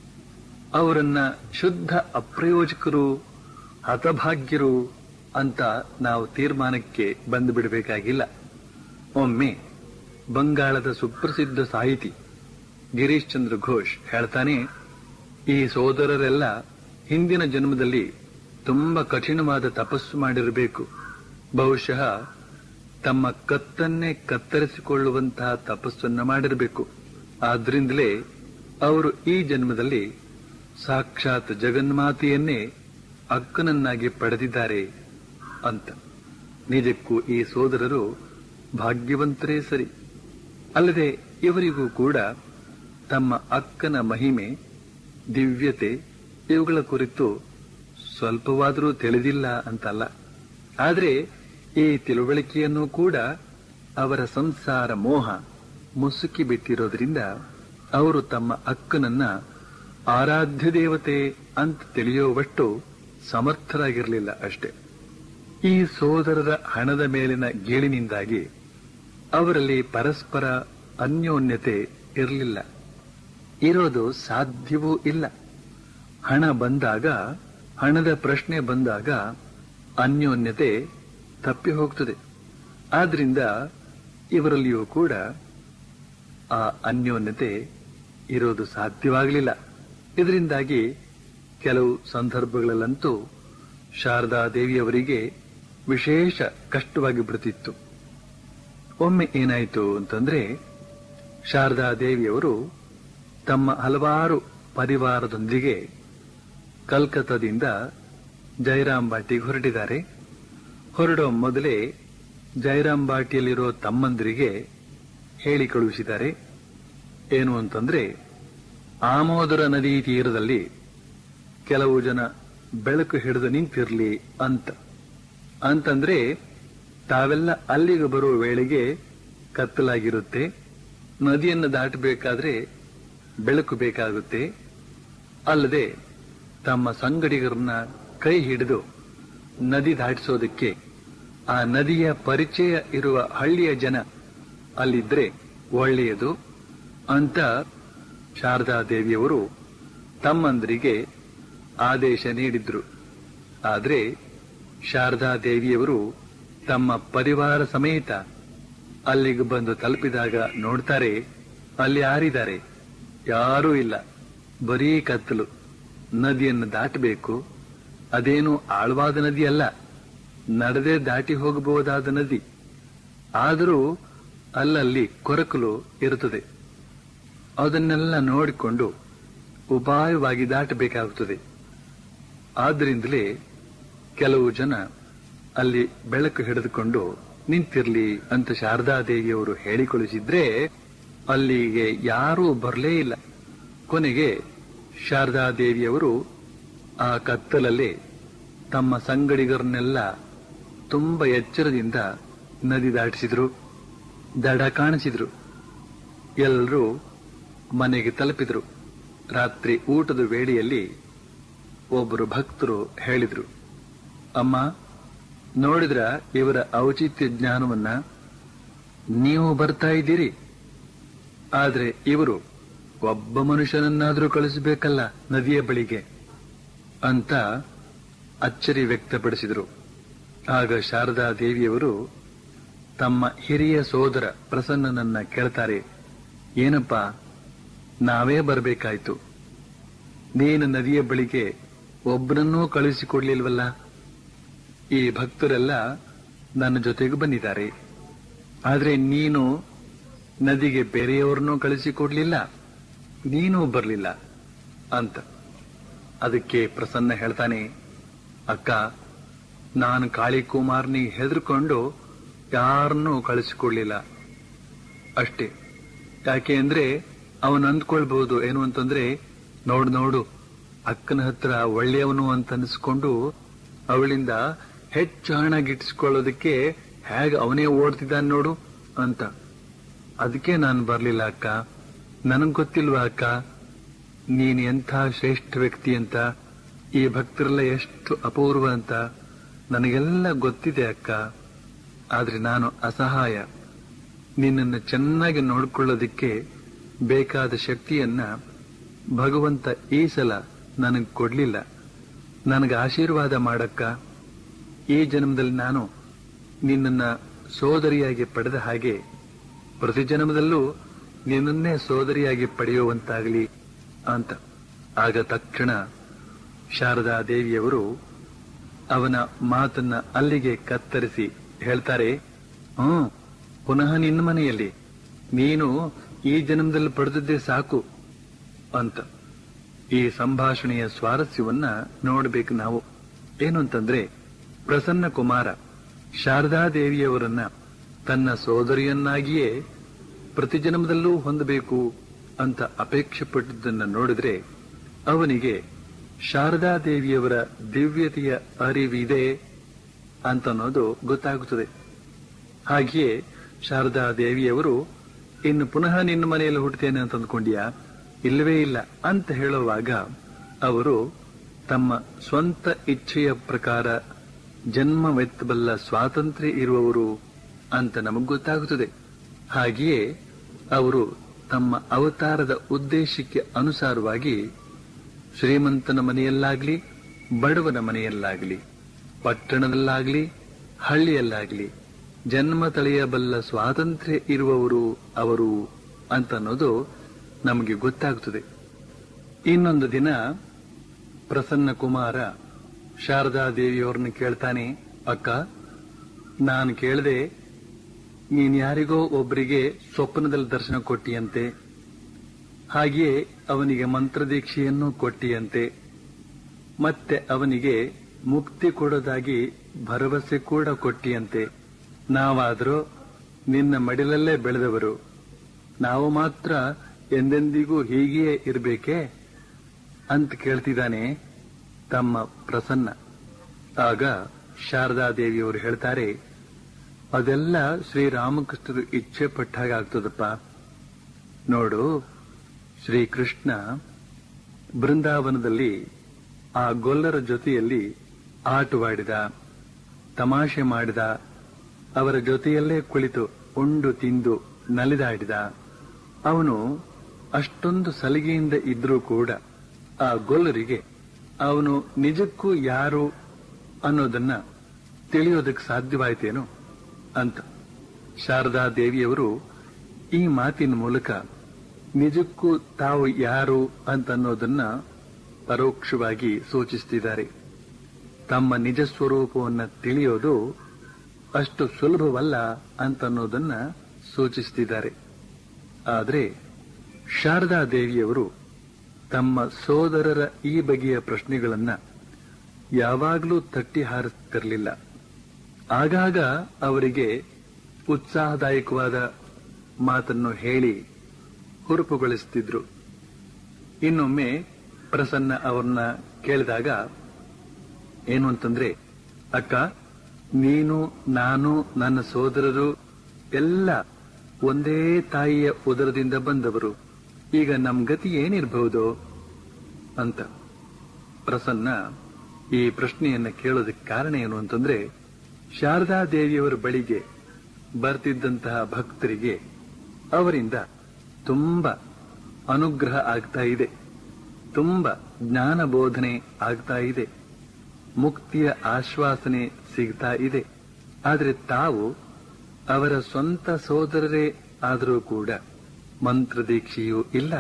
S1: ಅವರನ್ನ ಶುದ್ಧ ಅಪ್ರಯೋಜಕರು ಹತಭಾಗ್ಯರು ಅಂತ ನಾವು ತೀರ್ಮಾನಕ್ಕೆ ಬಂದು ಬಿಡಬೇಕಾಗಿಲ್ಲ ಒಮ್ಮೆ ಬಂಗಾಳದ ಸುಪ್ರಸಿದ್ಧ ಸಾಹಿತಿ ಗಿರೀಶ್ ಚಂದ್ರ ಘೋಷ್ ಹೇಳ್ತಾನೆ ಈ ಸೋದರರೆಲ್ಲ ಹಿಂದಿನ ಜನ್ಮದಲ್ಲಿ ತುಂಬಾ ಕಠಿಣವಾದ ತಪಸ್ಸು ಮಾಡಿರಬೇಕು ಬಹುಶಃ ತಮ್ಮ ಕತ್ತನ್ನೇ ಕತ್ತರಿಸಿಕೊಳ್ಳುವಂತಹ ತಪಸ್ಸನ್ನ ಮಾಡಿರಬೇಕು ಆದ್ರಿಂದಲೇ ಅವರು ಈ ಜನ್ಮದಲ್ಲಿ ಸಾಕ್ಷಾತ್ ಜಗನ್ಮಾತೆಯನ್ನೇ ಅಕ್ಕನನ್ನಾಗಿ ಪಡೆದಿದ್ದಾರೆ ಅಂತ ನಿಜಕ್ಕೂ ಈ ಸೋದರರು ಭಾಗ್ಯವಂತರೇ ಸರಿ ಅಲ್ಲದೆ ಇವರಿಗೂ ಕೂಡ ತಮ್ಮ ಅಕ್ಕನ ಮಹಿಮೆ ದಿವ್ಯತೆ ಇವುಗಳ ಕುರಿತು ಸ್ವಲ್ಪವಾದರೂ ತಿಳಿದಿಲ್ಲ ಅಂತಲ್ಲ ಆದರೆ ಈ ತಿಳುವಳಿಕೆಯನ್ನು ಕೂಡ ಅವರ ಸಂಸಾರ ಮೋಹ ಮುಸುಕಿ ಬಿಟ್ಟಿರೋದ್ರಿಂದ ಅವರು ತಮ್ಮ ಅಕ್ಕನನ್ನ ಆರಾಧ್ಯ ದೇವತೆ ಅಂತ ತಿಳಿಯುವಷ್ಟು ಸಮರ್ಥರಾಗಿರಲಿಲ್ಲ ಅಷ್ಟೇ ಈ ಸೋದರರ ಹಣದ ಮೇಲಿನ ಗೇಳಿನಿಂದಾಗಿ ಅವರಲ್ಲಿ ಪರಸ್ಪರ ಅನ್ಯೋನ್ಯತೆ ಇರಲಿಲ್ಲ ಇರೋದು ಸಾಧ್ಯವೂ ಇಲ್ಲ ಹಣ ಬಂದಾಗ ಹಣದ ಪ್ರಶ್ನೆ ಬಂದಾಗ ಅನ್ಯೋನ್ಯತೆ ತಪ್ಪಿ ಹೋಗ್ತದೆ ಆದ್ರಿಂದ ಇವರಲ್ಲಿಯೂ ಕೂಡ ಆ ಅನ್ಯೋನ್ಯತೆ ಇರೋದು ಸಾಧ್ಯವಾಗಲಿಲ್ಲ ಇದರಿಂದಾಗಿ ಕೆಲವು ಸಂದರ್ಭಗಳಲ್ಲಂತೂ ಶಾರದಾ ದೇವಿಯವರಿಗೆ ವಿಶೇಷ ಕಷ್ಟವಾಗಿ ಬಿಡುತ್ತಿತ್ತು ಒಮ್ಮೆ ಏನಾಯಿತು ಅಂತಂದ್ರೆ ಶಾರದಾ ದೇವಿಯವರು ತಮ್ಮ ಹಲವಾರು ಪರಿವಾರದೊಂದಿಗೆ ಕಲ್ಕತ್ತಾದಿಂದ ಜಯರಾಮ್ ಬಾಟಿಗೆ ಹೊರಟಿದ್ದಾರೆ ಹೊರಡೋ ಮೊದಲೇ ಜಯರಾಮ್ ಬಾಟಿಯಲ್ಲಿರೋ ತಮ್ಮಂದಿರಿಗೆ ಹೇಳಿ ಕಳುಹಿಸಿದ್ದಾರೆ ಏನು ಅಂತಂದ್ರೆ ಆಮೋದರ ನದಿ ತೀರದಲ್ಲಿ ಕೆಲವು ಜನ ಬೆಳಕು ಹಿಡಿದು ನಿಂತಿರ್ಲಿ ಅಂತ ಅಂತಂದ್ರೆ ತಾವೆಲ್ಲ ಅಲ್ಲಿಗೆ ಬರುವ ವೇಳೆಗೆ ಕತ್ತಲಾಗಿರುತ್ತೆ ನದಿಯನ್ನು ದಾಟಬೇಕಾದ್ರೆ ಬೆಳಕು ಬೇಕಾಗುತ್ತೆ ಅಲ್ಲದೆ ತಮ್ಮ ಸಂಗಡಿಗರನ್ನ ಕೈ ಹಿಡಿದು ನದಿ ದಾಟಿಸೋದಕ್ಕೆ ಆ ನದಿಯ ಪರಿಚಯ ಇರುವ ಹಳ್ಳಿಯ ಜನ ಅಲ್ಲಿದ್ರೆ ಒಳ್ಳೆಯದು ಅಂತ ಶಾರದಾ ದೇವಿಯವರು ತಮ್ಮಂದರಿಗೆ ಆದೇಶ ನೀಡಿದ್ರು ಆದ್ರೆ ಶಾರದಾ ದೇವಿಯವರು ತಮ್ಮ ಪರಿವಾರ ಸಮೇತ ಅಲ್ಲಿಗೆ ಬಂದು ತಲುಪಿದಾಗ ನೋಡ್ತಾರೆ ಅಲ್ಲಿ ಯಾರಿದ್ದಾರೆ ಯಾರೂ ಇಲ್ಲ ಬರೀ ಕತ್ತಲು ನದಿಯನ್ನು ದಾಟಬೇಕು ಅದೇನು ಆಳವಾದ ನದಿ ಅಲ್ಲ ನಡೆದೇ ದಾಟಿ ಹೋಗಬಹುದಾದ ನದಿ ಆದರೂ ಅಲ್ಲಲ್ಲಿ ಕೊರಕಲು ಇರುತ್ತದೆ ಅದನ್ನೆಲ್ಲ ನೋಡಿಕೊಂಡು ಉಪಾಯವಾಗಿ ದಾಟಬೇಕಾಗುತ್ತದೆ ಆದ್ದರಿಂದಲೇ ಕೆಲವು ಜನ ಅಲ್ಲಿ ಬೆಳಕು ಹಿಡಿದುಕೊಂಡು ನಿಂತಿರ್ಲಿ ಅಂತ ಶಾರದಾದೇವಿಯವರು ಹೇಳಿಕೊಳಿಸಿದ್ರೆ ಅಲ್ಲಿಗೆ ಯಾರೂ ಬರಲೇ ಇಲ್ಲ ಕೊನೆಗೆ ಶಾರದಾದೇವಿಯವರು ಆ ಕತ್ತಲಲ್ಲಿ ತಮ್ಮ ಸಂಗಡಿಗರನ್ನೆಲ್ಲ ತುಂಬಾ ಎಚ್ಚರದಿಂದ ನದಿ ದಾಟಿಸಿದ್ರು ದಡ ಕಾಣಿಸಿದ್ರು ಎಲ್ಲರೂ ಮನೆಗೆ ತಲುಪಿದ್ರು ರಾತ್ರಿ ಊಟದ ವೇಳೆಯಲ್ಲಿ ಒಬ್ಬರು ಭಕ್ತರು ಹೇಳಿದ್ರು ಅಮ್ಮ ನೋಡಿದ್ರ ಇವರ ಔಚಿತ್ಯ ಜ್ಞಾನವನ್ನ ನೀವು ಬರ್ತಾ ಇದ್ದೀರಿ ಆದ್ರೆ ಇವರು ಒಬ್ಬ ಮನುಷ್ಯನನ್ನಾದ್ರೂ ಕಳಿಸಬೇಕಲ್ಲ ನದಿಯ ಬಳಿಗೆ ಅಂತ ಅಚ್ಚರಿ ವ್ಯಕ್ತಪಡಿಸಿದರು ಆಗ ಶಾರದಾ ದೇವಿಯವರು ತಮ್ಮ ಹಿರಿಯ ಸೋದರ ಪ್ರಸನ್ನನನ್ನ ಕೇಳ್ತಾರೆ ಏನಪ್ಪ ನಾವೇ ಬರಬೇಕಾಯ್ತು ನೀನು ನದಿಯ ಬಳಿಗೆ ಒಬ್ಬನನ್ನೂ ಕಳುಹಿಸಿಕೊಡ್ಲಿಲ್ವಲ್ಲ ಈ ಭಕ್ತರೆಲ್ಲ ನನ್ನ ಜೊತೆಗೆ ಬಂದಿದ್ದಾರೆ ಆದ್ರೆ ನೀನು ನದಿಗೆ ಬೇರೆಯವರನ್ನೂ ಕಳಿಸಿಕೊಡ್ಲಿಲ್ಲ ನೀನೂ ಬರಲಿಲ್ಲ ಅಂತ ಅದಕ್ಕೆ ಪ್ರಸನ್ನ ಹೇಳ್ತಾನೆ ಅಕ್ಕ ನಾನು ಕಾಳಿ ಕುಮಾರ್ನಿಗೆ ಹೆದರ್ಕೊಂಡು ಯಾರನ್ನೂ ಕಳಿಸಿಕೊಡ್ಲಿಲ್ಲ ಅಷ್ಟೇ ಯಾಕೆ ಅಂದ್ರೆ ಅವನು ಅಂದ್ಕೊಳ್ಬಹುದು ಏನು ಅಂತಂದ್ರೆ ನೋಡು ನೋಡು ಅಕ್ಕನ ಹತ್ರ ಒಳ್ಳೆಯವನು ಅಂತ ಅನಿಸ್ಕೊಂಡು ಅವಳಿಂದ ಹೆಚ್ಚು ಹಣ ಗಿಟ್ಟಿಸ್ಕೊಳ್ಳೋದಕ್ಕೆ ಹೇಗೆ ಅವನೇ ಓಡ್ತಿದ್ದಾನೆ ನೋಡು ಅಂತ ಅದಕ್ಕೆ ನಾನು ಬರ್ಲಿಲ್ಲ ಅಕ್ಕ ನನಗ್ ಗೊತ್ತಿಲ್ವಾ ಅಕ್ಕ ನೀನ್ ಎಂಥ ಶ್ರೇಷ್ಠ ವ್ಯಕ್ತಿ ಅಂತ ಈ ಭಕ್ತರೆಲ್ಲ ಎಷ್ಟು ಅಪೂರ್ವ ಅಂತ ನನಗೆಲ್ಲ ಗೊತ್ತಿದೆ ಅಕ್ಕ ಆದ್ರೆ ನಾನು ಅಸಹಾಯ ನಿನ್ನನ್ನು ಚೆನ್ನಾಗಿ ನೋಡ್ಕೊಳ್ಳೋದಿಕ್ಕೆ ಬೇಕಾದ ಶಕ್ತಿಯನ್ನ ಭಗವಂತ ಈ ಸಲ ನನಗೆ ಕೊಡ್ಲಿಲ್ಲ ನನಗೆ ಆಶೀರ್ವಾದ ಮಾಡಕ್ಕ ಈ ಜನ್ಮದಲ್ಲಿ ನಾನು ನಿನ್ನನ್ನ ಸೋದರಿಯಾಗಿ ಪಡೆದ ಹಾಗೆ ಪ್ರತಿ ಜನ್ಮದಲ್ಲೂ ನಿನ್ನನ್ನೇ ಸೋದರಿಯಾಗಿ ಪಡೆಯುವಂತಾಗಲಿ ಅಂತ ಆಗ ತಕ್ಷಣ ಶಾರದಾ ದೇವಿಯವರು ಅವನ ಮಾತನ್ನ ಅಲ್ಲಿಗೆ ಕತ್ತರಿಸಿ ಹೇಳ್ತಾರೆ ಹ್ಮ್ ಪುನಃ ನಿನ್ನ ಮನೆಯಲ್ಲಿ ನೀನು ಈ ಜನ್ಮದಲ್ಲಿ ಪಡೆದದ್ದೇ ಸಾಕು ಅಂತ ಈ ಸಂಭಾಷಣೆಯ ಸ್ವಾರಸ್ಯವನ್ನ ನೋಡಬೇಕು ನಾವು ಏನು ಅಂತಂದ್ರೆ ಪ್ರಸನ್ನ ಕುಮಾರ ಶಾರದಾ ದೇವಿಯವರನ್ನ ತನ್ನ ಸೋದರಿಯನ್ನಾಗಿಯೇ ಪ್ರತಿ ಜನ್ಮದಲ್ಲೂ ಹೊಂದಬೇಕು ಅಂತ ಅಪೇಕ್ಷೆ ಪಟ್ಟಿದ್ದನ್ನ ನೋಡಿದ್ರೆ ಅವನಿಗೆ ಶಾರದಾ ದೇವಿಯವರ ದಿವ್ಯತೆಯ ಅರಿವಿದೆ ಅಂತ ಅನ್ನೋದು ಗೊತ್ತಾಗುತ್ತದೆ ಹಾಗೆಯೇ ಶಾರದಾ ದೇವಿಯವರು ಇನ್ನು ಪುನಃ ನಿನ್ನ ಮನೆಯಲ್ಲಿ ಹುಟ್ಟುತ್ತೇನೆ ಅಂತ ಅಂದ್ಕೊಂಡ್ಯಾ ಇಲ್ಲವೇ ಇಲ್ಲ ಅಂತ ಹೇಳುವಾಗ ಅವರು ತಮ್ಮ ಸ್ವಂತ ಇಚ್ಛೆಯ ಪ್ರಕಾರ ಜನ್ಮವೆತ್ತಬಲ್ಲ ಸ್ವಾತಂತ್ರ್ಯ ಇರುವವರು ಅಂತ ನಮಗ್ ಗೊತ್ತಾಗುತ್ತದೆ ಹಾಗೆಯೇ ಅವರು ತಮ್ಮ ಅವತಾರದ ಉದ್ದೇಶಕ್ಕೆ ಅನುಸಾರವಾಗಿ ಶ್ರೀಮಂತನ ಮನೆಯಲ್ಲಾಗ್ಲಿ ಬಡವನ ಮನೆಯಲ್ಲಾಗ್ಲಿ ಪಟ್ಟಣದಲ್ಲಾಗ್ಲಿ ಹಳ್ಳಿಯಲ್ಲಾಗ್ಲಿ ಜನ್ಮ ತಳೆಯಬಲ್ಲ ಸ್ವಾತಂತ್ರ್ಯ ಇರುವವರು ಅವರು ಅಂತ ಅನ್ನೋದು ನಮಗೆ ಗೊತ್ತಾಗುತ್ತದೆ ಇನ್ನೊಂದು ದಿನ ಪ್ರಸನ್ನ ಕುಮಾರ ಶಾರದಾ ದೇವಿಯವ್ರನ್ನ ಕೇಳ್ತಾನೆ ಅಕ್ಕ ನಾನು ಕೇಳದೆ ನೀನ್ ಯಾರಿಗೋ ಒಬ್ಬರಿಗೆ ಸ್ವಪ್ನದಲ್ಲಿ ದರ್ಶನ ಕೊಟ್ಟಿಯಂತೆ ಹಾಗೆಯೇ ಅವನಿಗೆ ಮಂತ್ರದೀಕ್ಷೆಯನ್ನು ಕೊಟ್ಟಿಯಂತೆ ಮತ್ತೆ ಅವನಿಗೆ ಮುಕ್ತಿ ಕೊಡೋದಾಗಿ ಭರವಸೆ ಕೂಡ ಕೊಟ್ಟಿಯಂತೆ ನಾವಾದರೂ ನಿನ್ನ ಮಡಿಲಲ್ಲೇ ಬೆಳೆದವರು ನಾವು ಮಾತ್ರ ಎಂದೆಂದಿಗೂ ಹೀಗೆಯೇ ಇರಬೇಕೇ ಅಂತ ಕೇಳ್ತಿದ್ದಾನೆ ತಮ್ಮ ಪ್ರಸನ್ನ ಆಗ ಶಾರದಾ ದೇವಿಯವರು ಹೇಳ್ತಾರೆ ಅದೆಲ್ಲ ಶ್ರೀರಾಮಕೃಷ್ಣರು ಇಚ್ಛೆ ಪಟ್ಟ ಹಾಗೆ ಆಗ್ತದಪ್ಪ ನೋಡು ಶ್ರೀಕೃಷ್ಣ ಬೃಂದಾವನದಲ್ಲಿ ಆ ಗೊಲ್ಲರ ಜೊತೆಯಲ್ಲಿ ಆಟವಾಡಿದ ತಮಾಷೆ ಮಾಡಿದ ಅವರ ಜೊತೆಯಲ್ಲೇ ಕುಳಿತು ಉಂಡು ತಿಂದು ನಲಿದಾಡಿದ ಅವನು ಅಷ್ಟೊಂದು ಸಲಿಗೆಯಿಂದ ಇದ್ರೂ ಕೂಡ ಆ ಗೊಲ್ಲರಿಗೆ ಅವನು ನಿಜಕ್ಕೂ ಯಾರು ಅನ್ನೋದನ್ನ ತಿಳಿಯೋದಕ್ಕೆ ಸಾಧ್ಯವಾಯ್ತೇನು ಅಂತ ಶಾರದಾ ದೇವಿಯವರು ಈ ಮಾತಿನ ಮೂಲಕ ನಿಜಕ್ಕೂ ತಾವು ಯಾರು ಅಂತ ಅನ್ನೋದನ್ನ ಪರೋಕ್ಷವಾಗಿ ಸೂಚಿಸುತ್ತಿದ್ದಾರೆ ತಮ್ಮ ನಿಜ ಸ್ವರೂಪವನ್ನ ತಿಳಿಯೋದು ಅಷ್ಟು ಸುಲಭವಲ್ಲ ಅಂತ ಅನ್ನೋದನ್ನ ಸೂಚಿಸುತ್ತಿದ್ದಾರೆ ಆದರೆ ಶಾರದಾ ದೇವಿಯವರು ತಮ್ಮ ಸೋದರರ ಈ ಬಗೆಯ ಪ್ರಶ್ನೆಗಳನ್ನ ಯಾವಾಗಲೂ ತಟ್ಟಿ ಹಾರಿಸ್ತಿರಲಿಲ್ಲ ಆಗಾಗ ಅವರಿಗೆ ಉತ್ಸಾಹದಾಯಕವಾದ ಮಾತನ್ನು ಹೇಳಿ ಹುರುಪುಗೊಳಿಸುತ್ತಿದ್ರು ಇನ್ನೊಮ್ಮೆ ಪ್ರಸನ್ನ ಅವರನ್ನ ಕೇಳಿದಾಗ ಏನು ಅಂತಂದ್ರೆ ಅಕ್ಕ ನೀನು ನಾನು ನನ್ನ ಸೋದರರು ಎಲ್ಲ ಒಂದೇ ತಾಯಿಯ ಉದರದಿಂದ ಬಂದವರು ಈಗ ನಮ್ ಗತಿ ಏನಿರಬಹುದು ಅಂತ ಪ್ರಸನ್ನ ಈ ಪ್ರಶ್ನೆಯನ್ನ ಕೇಳೋದಕ್ಕೆ ಕಾರಣ ಏನು ಅಂತಂದ್ರೆ ಶಾರದಾ ದೇವಿಯವರ ಬಳಿಗೆ ಬರ್ತಿದ್ದಂತಹ ಭಕ್ತರಿಗೆ ಅವರಿಂದ ತುಂಬಾ ಅನುಗ್ರಹ ಆಗ್ತಾ ಇದೆ ತುಂಬಾ ಜ್ಞಾನ ಬೋಧನೆ ಆಗ್ತಾ ಇದೆ ಮುಕ್ತಿಯ ಆಶ್ವಾಸನೆ ಸಿಗ್ತಾ ಇದೆ ಆದರೆ ತಾವು ಅವರ ಸ್ವಂತ ಸೋದರರೇ ಆದರೂ ಕೂಡ ಮಂತ್ರ ದೀಕ್ಷೆಯೂ ಇಲ್ಲ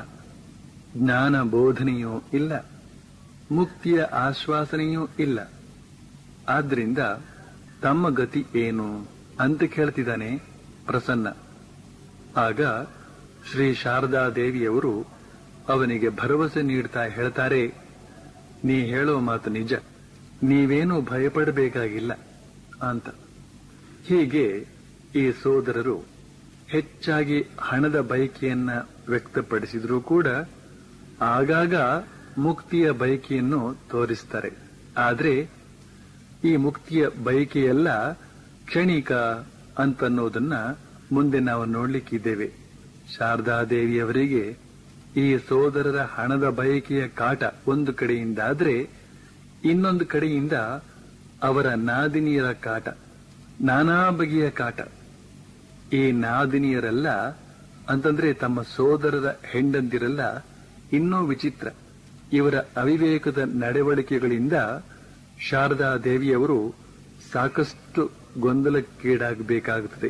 S1: ಜ್ಞಾನ ಬೋಧನೆಯೂ ಇಲ್ಲ ಮುಕ್ತಿಯ ಆಶ್ವಾಸನೆಯೂ ಇಲ್ಲ ಆದ್ರಿಂದ ತಮ್ಮ ಗತಿ ಏನು ಅಂತ ಕೇಳ್ತಿದ್ದಾನೆ ಪ್ರಸನ್ನ ಆಗ ಶ್ರೀ ಶಾರದಾ ದೇವಿಯವರು ಅವನಿಗೆ ಭರವಸೆ ನೀಡ್ತಾ ಹೇಳ್ತಾರೆ ನೀ ಹೇಳೋ ಮಾತು ನಿಜ ನೀವೇನು ಭಯಪಡಬೇಕಾಗಿಲ್ಲ ಅಂತ ಹೀಗೆ ಈ ಸೋದರರು ಹೆಚ್ಚಾಗಿ ಹಣದ ಬಯಕೆಯನ್ನ ವ್ಯಕ್ತಪಡಿಸಿದ್ರೂ ಕೂಡ ಆಗಾಗ ಮುಕ್ತಿಯ ಬಯಕೆಯನ್ನು ತೋರಿಸ್ತಾರೆ ಆದ್ರೆ ಈ ಮುಕ್ತಿಯ ಬಯಕೆಯೆಲ್ಲ ಕ್ಷಣಿಕ ಅಂತನ್ನೋದನ್ನ ಮುಂದೆ ನಾವು ನೋಡ್ಲಿಕ್ಕಿದ್ದೇವೆ ಶಾರದಾದೇವಿಯವರಿಗೆ ಈ ಸೋದರರ ಹಣದ ಬಯಕೆಯ ಕಾಟ ಒಂದು ಕಡೆಯಿಂದಾದ್ರೆ ಇನ್ನೊಂದು ಕಡೆಯಿಂದ ಅವರ ನಾದಿನಿಯರ ಕಾಟ ನಾನಾ ಬಗೆಯ ಕಾಟ ಈ ನಾದಿನಿಯರೆಲ್ಲ ಅಂತಂದ್ರೆ ತಮ್ಮ ಸೋದರರ ಹೆಂಡಂದಿರೆಲ್ಲ ಇನ್ನೂ ವಿಚಿತ್ರ ಇವರ ಅವಿವೇಕದ ನಡವಳಿಕೆಗಳಿಂದ ಶಾರದಾ ದೇವಿಯವರು ಸಾಕಷ್ಟು ಗೊಂದಲಕ್ಕೀಡಾಗಬೇಕಾಗುತ್ತದೆ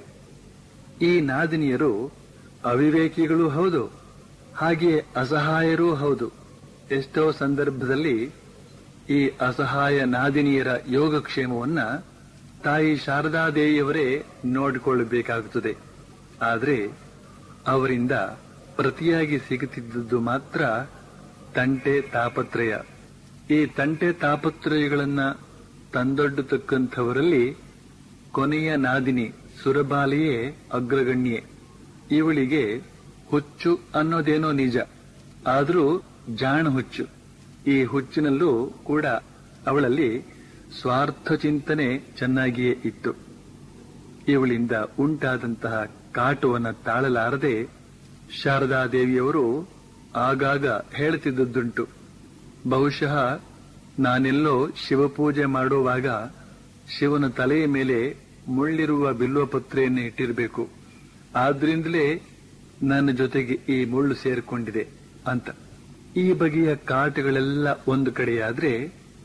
S1: ಈ ನಾದಿನಿಯರು ಅವಿವೇಕಿಗಳೂ ಹೌದು ಹಾಗೆಯೇ ಅಸಹಾಯರೂ ಹೌದು ಎಷ್ಟೋ ಸಂದರ್ಭದಲ್ಲಿ ಈ ಅಸಹಾಯ ನಾದಿನಿಯರ ಯೋಗಕ್ಷೇಮವನ್ನ ತಾಯಿ ಶಾರದಾದೇವಿಯವರೇ ನೋಡಿಕೊಳ್ಳಬೇಕಾಗುತ್ತದೆ ಆದರೆ ಅವರಿಂದ ಪ್ರತಿಯಾಗಿ ಸಿಗುತ್ತಿದ್ದುದು ಮಾತ್ರ ತಂಟೆ ತಾಪತ್ರಯ ಈ ತಂಟೆ ತಾಪತ್ರಯಗಳನ್ನ ತಂದೊಡ್ಡತಕ್ಕಂಥವರಲ್ಲಿ ಕೊನೆಯ ನಾದಿನಿ ಸುರಬಾಲಿಯೇ ಅಗ್ರಗಣ್ಯೆ ಇವಳಿಗೆ ಹುಚ್ಚು ಅನ್ನೋದೇನೋ ನಿಜ ಆದರೂ ಜಾಣ ಹುಚ್ಚು ಈ ಹುಚ್ಚಿನಲ್ಲೂ ಕೂಡ ಅವಳಲ್ಲಿ ಸ್ವಾರ್ಥ ಚಿಂತನೆ ಚೆನ್ನಾಗಿಯೇ ಇತ್ತು ಇವಳಿಂದ ಉಂಟಾದಂತಹ ಕಾಟುವನ್ನ ತಾಳಲಾರದೆ ಶಾರದಾದೇವಿಯವರು ಆಗಾಗ ಹೇಳುತ್ತಿದ್ದುದುಂಟು ಬಹುಶಃ ನಾನೆಲ್ಲೋ ಶಿವಪೂಜೆ ಮಾಡುವಾಗ ಶಿವನ ತಲೆಯ ಮೇಲೆ ಮುಳ್ಳಿರುವ ಬಿಲ್ವಪತ್ರೆಯನ್ನು ಇಟ್ಟಿರಬೇಕು ಆದ್ರಿಂದಲೇ ನನ್ನ ಜೊತೆಗೆ ಈ ಮುಳ್ಳು ಸೇರಿಕೊಂಡಿದೆ ಅಂತ ಈ ಬಗೆಯ ಕಾಟಗಳೆಲ್ಲ ಒಂದು ಕಡೆಯಾದ್ರೆ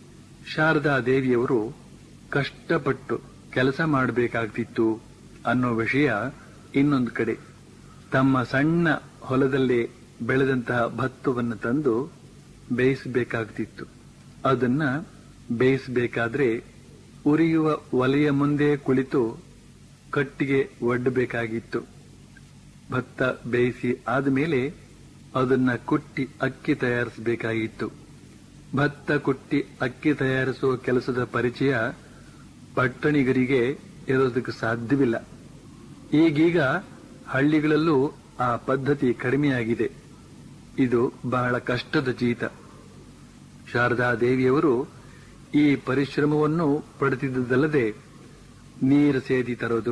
S1: ಶಾರದಾ ದೇವಿಯವರು ಕಷ್ಟಪಟ್ಟು ಕೆಲಸ ಮಾಡಬೇಕಾಗ್ತಿತ್ತು ಅನ್ನೋ ವಿಷಯ ಇನ್ನೊಂದು ಕಡೆ ತಮ್ಮ ಸಣ್ಣ ಹೊಲದಲ್ಲೇ ಬೆಳೆದಂತಹ ಭತ್ತವನ್ನು ತಂದು ಬೇಯಿಸಬೇಕಾಗ್ತಿತ್ತು ಅದನ್ನ ಬೇಯಿಸಬೇಕಾದ್ರೆ ಉರಿಯುವ ಒಲೆಯ ಮುಂದೆ ಕುಳಿತು ಕಟ್ಟಿಗೆ ಒಡ್ಡಬೇಕಾಗಿತ್ತು ಭತ್ತ ಬೇಯಿಸಿ ಆದಮೇಲೆ ಅದನ್ನ ಕುಟ್ಟಿ ಅಕ್ಕಿ ತಯಾರಿಸಬೇಕಾಗಿತ್ತು ಭತ್ತ ಕುಟ್ಟಿ ಅಕ್ಕಿ ತಯಾರಿಸುವ ಕೆಲಸದ ಪರಿಚಯ ಪಟ್ಟಣಿಗರಿಗೆ ಇರೋದಕ್ಕೆ ಸಾಧ್ಯವಿಲ್ಲ ಈಗೀಗ ಹಳ್ಳಿಗಳಲ್ಲೂ ಆ ಪದ್ಧತಿ ಕಡಿಮೆಯಾಗಿದೆ ಇದು ಬಹಳ ಕಷ್ಟದ ಜೀತ ಶಾರದಾ ದೇವಿಯವರು ಈ ಪರಿಶ್ರಮವನ್ನು ಪಡೆದಿದ್ದುದಲ್ಲದೆ ನೀರು ಸೇದಿ ತರೋದು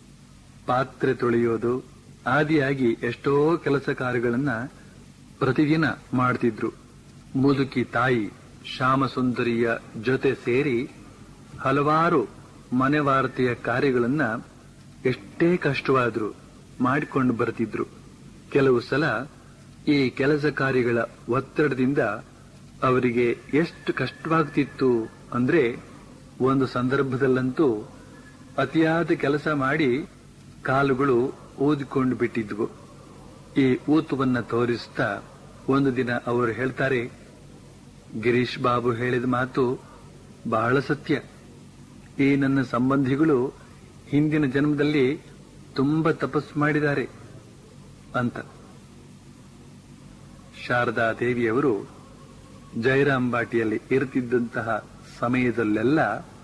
S1: ಪಾತ್ರೆ ತೊಳೆಯೋದು ಆದಿಯಾಗಿ ಎಷ್ಟೋ ಕೆಲಸ ಕಾರ್ಯಗಳನ್ನ ಪ್ರತಿದಿನ ಮಾಡ್ತಿದ್ರು ಮುದುಕಿ ತಾಯಿ ಶ್ಯಾಮಸುಂದರಿಯ ಜೊತೆ ಸೇರಿ ಹಲವಾರು ಮನೆವಾರ್ತೆಯ ಕಾರ್ಯಗಳನ್ನ ಎಷ್ಟೇ ಕಷ್ಟವಾದ್ರೂ ಮಾಡಿಕೊಂಡು ಬರ್ತಿದ್ರು ಕೆಲವು ಸಲ ಈ ಕೆಲಸ ಕಾರ್ಯಗಳ ಒತ್ತಡದಿಂದ ಅವರಿಗೆ ಎಷ್ಟು ಕಷ್ಟವಾಗ್ತಿತ್ತು ಅಂದ್ರೆ ಒಂದು ಸಂದರ್ಭದಲ್ಲಂತೂ ಅತಿಯಾದ ಕೆಲಸ ಮಾಡಿ ಕಾಲುಗಳು ಊದಿಕೊಂಡು ಬಿಟ್ಟಿದ್ವು ಈ ಊತವನ್ನ ತೋರಿಸ್ತಾ ಒಂದು ದಿನ ಅವರು ಹೇಳ್ತಾರೆ ಗಿರೀಶ್ ಬಾಬು ಹೇಳಿದ ಮಾತು ಬಹಳ ಸತ್ಯ ಈ ನನ್ನ ಸಂಬಂಧಿಗಳು ಹಿಂದಿನ ಜನ್ಮದಲ್ಲಿ ತುಂಬಾ ತಪಸ್ಸು ಮಾಡಿದ್ದಾರೆ ಅಂತ ಶಾರದಾ ದೇವಿಯವರು ಜೈರಾಂಬಾಟಿಯಲ್ಲಿ ಇರುತ್ತಿದ್ದಂತಹ ಸಮಯದಲ್ಲೆಲ್ಲ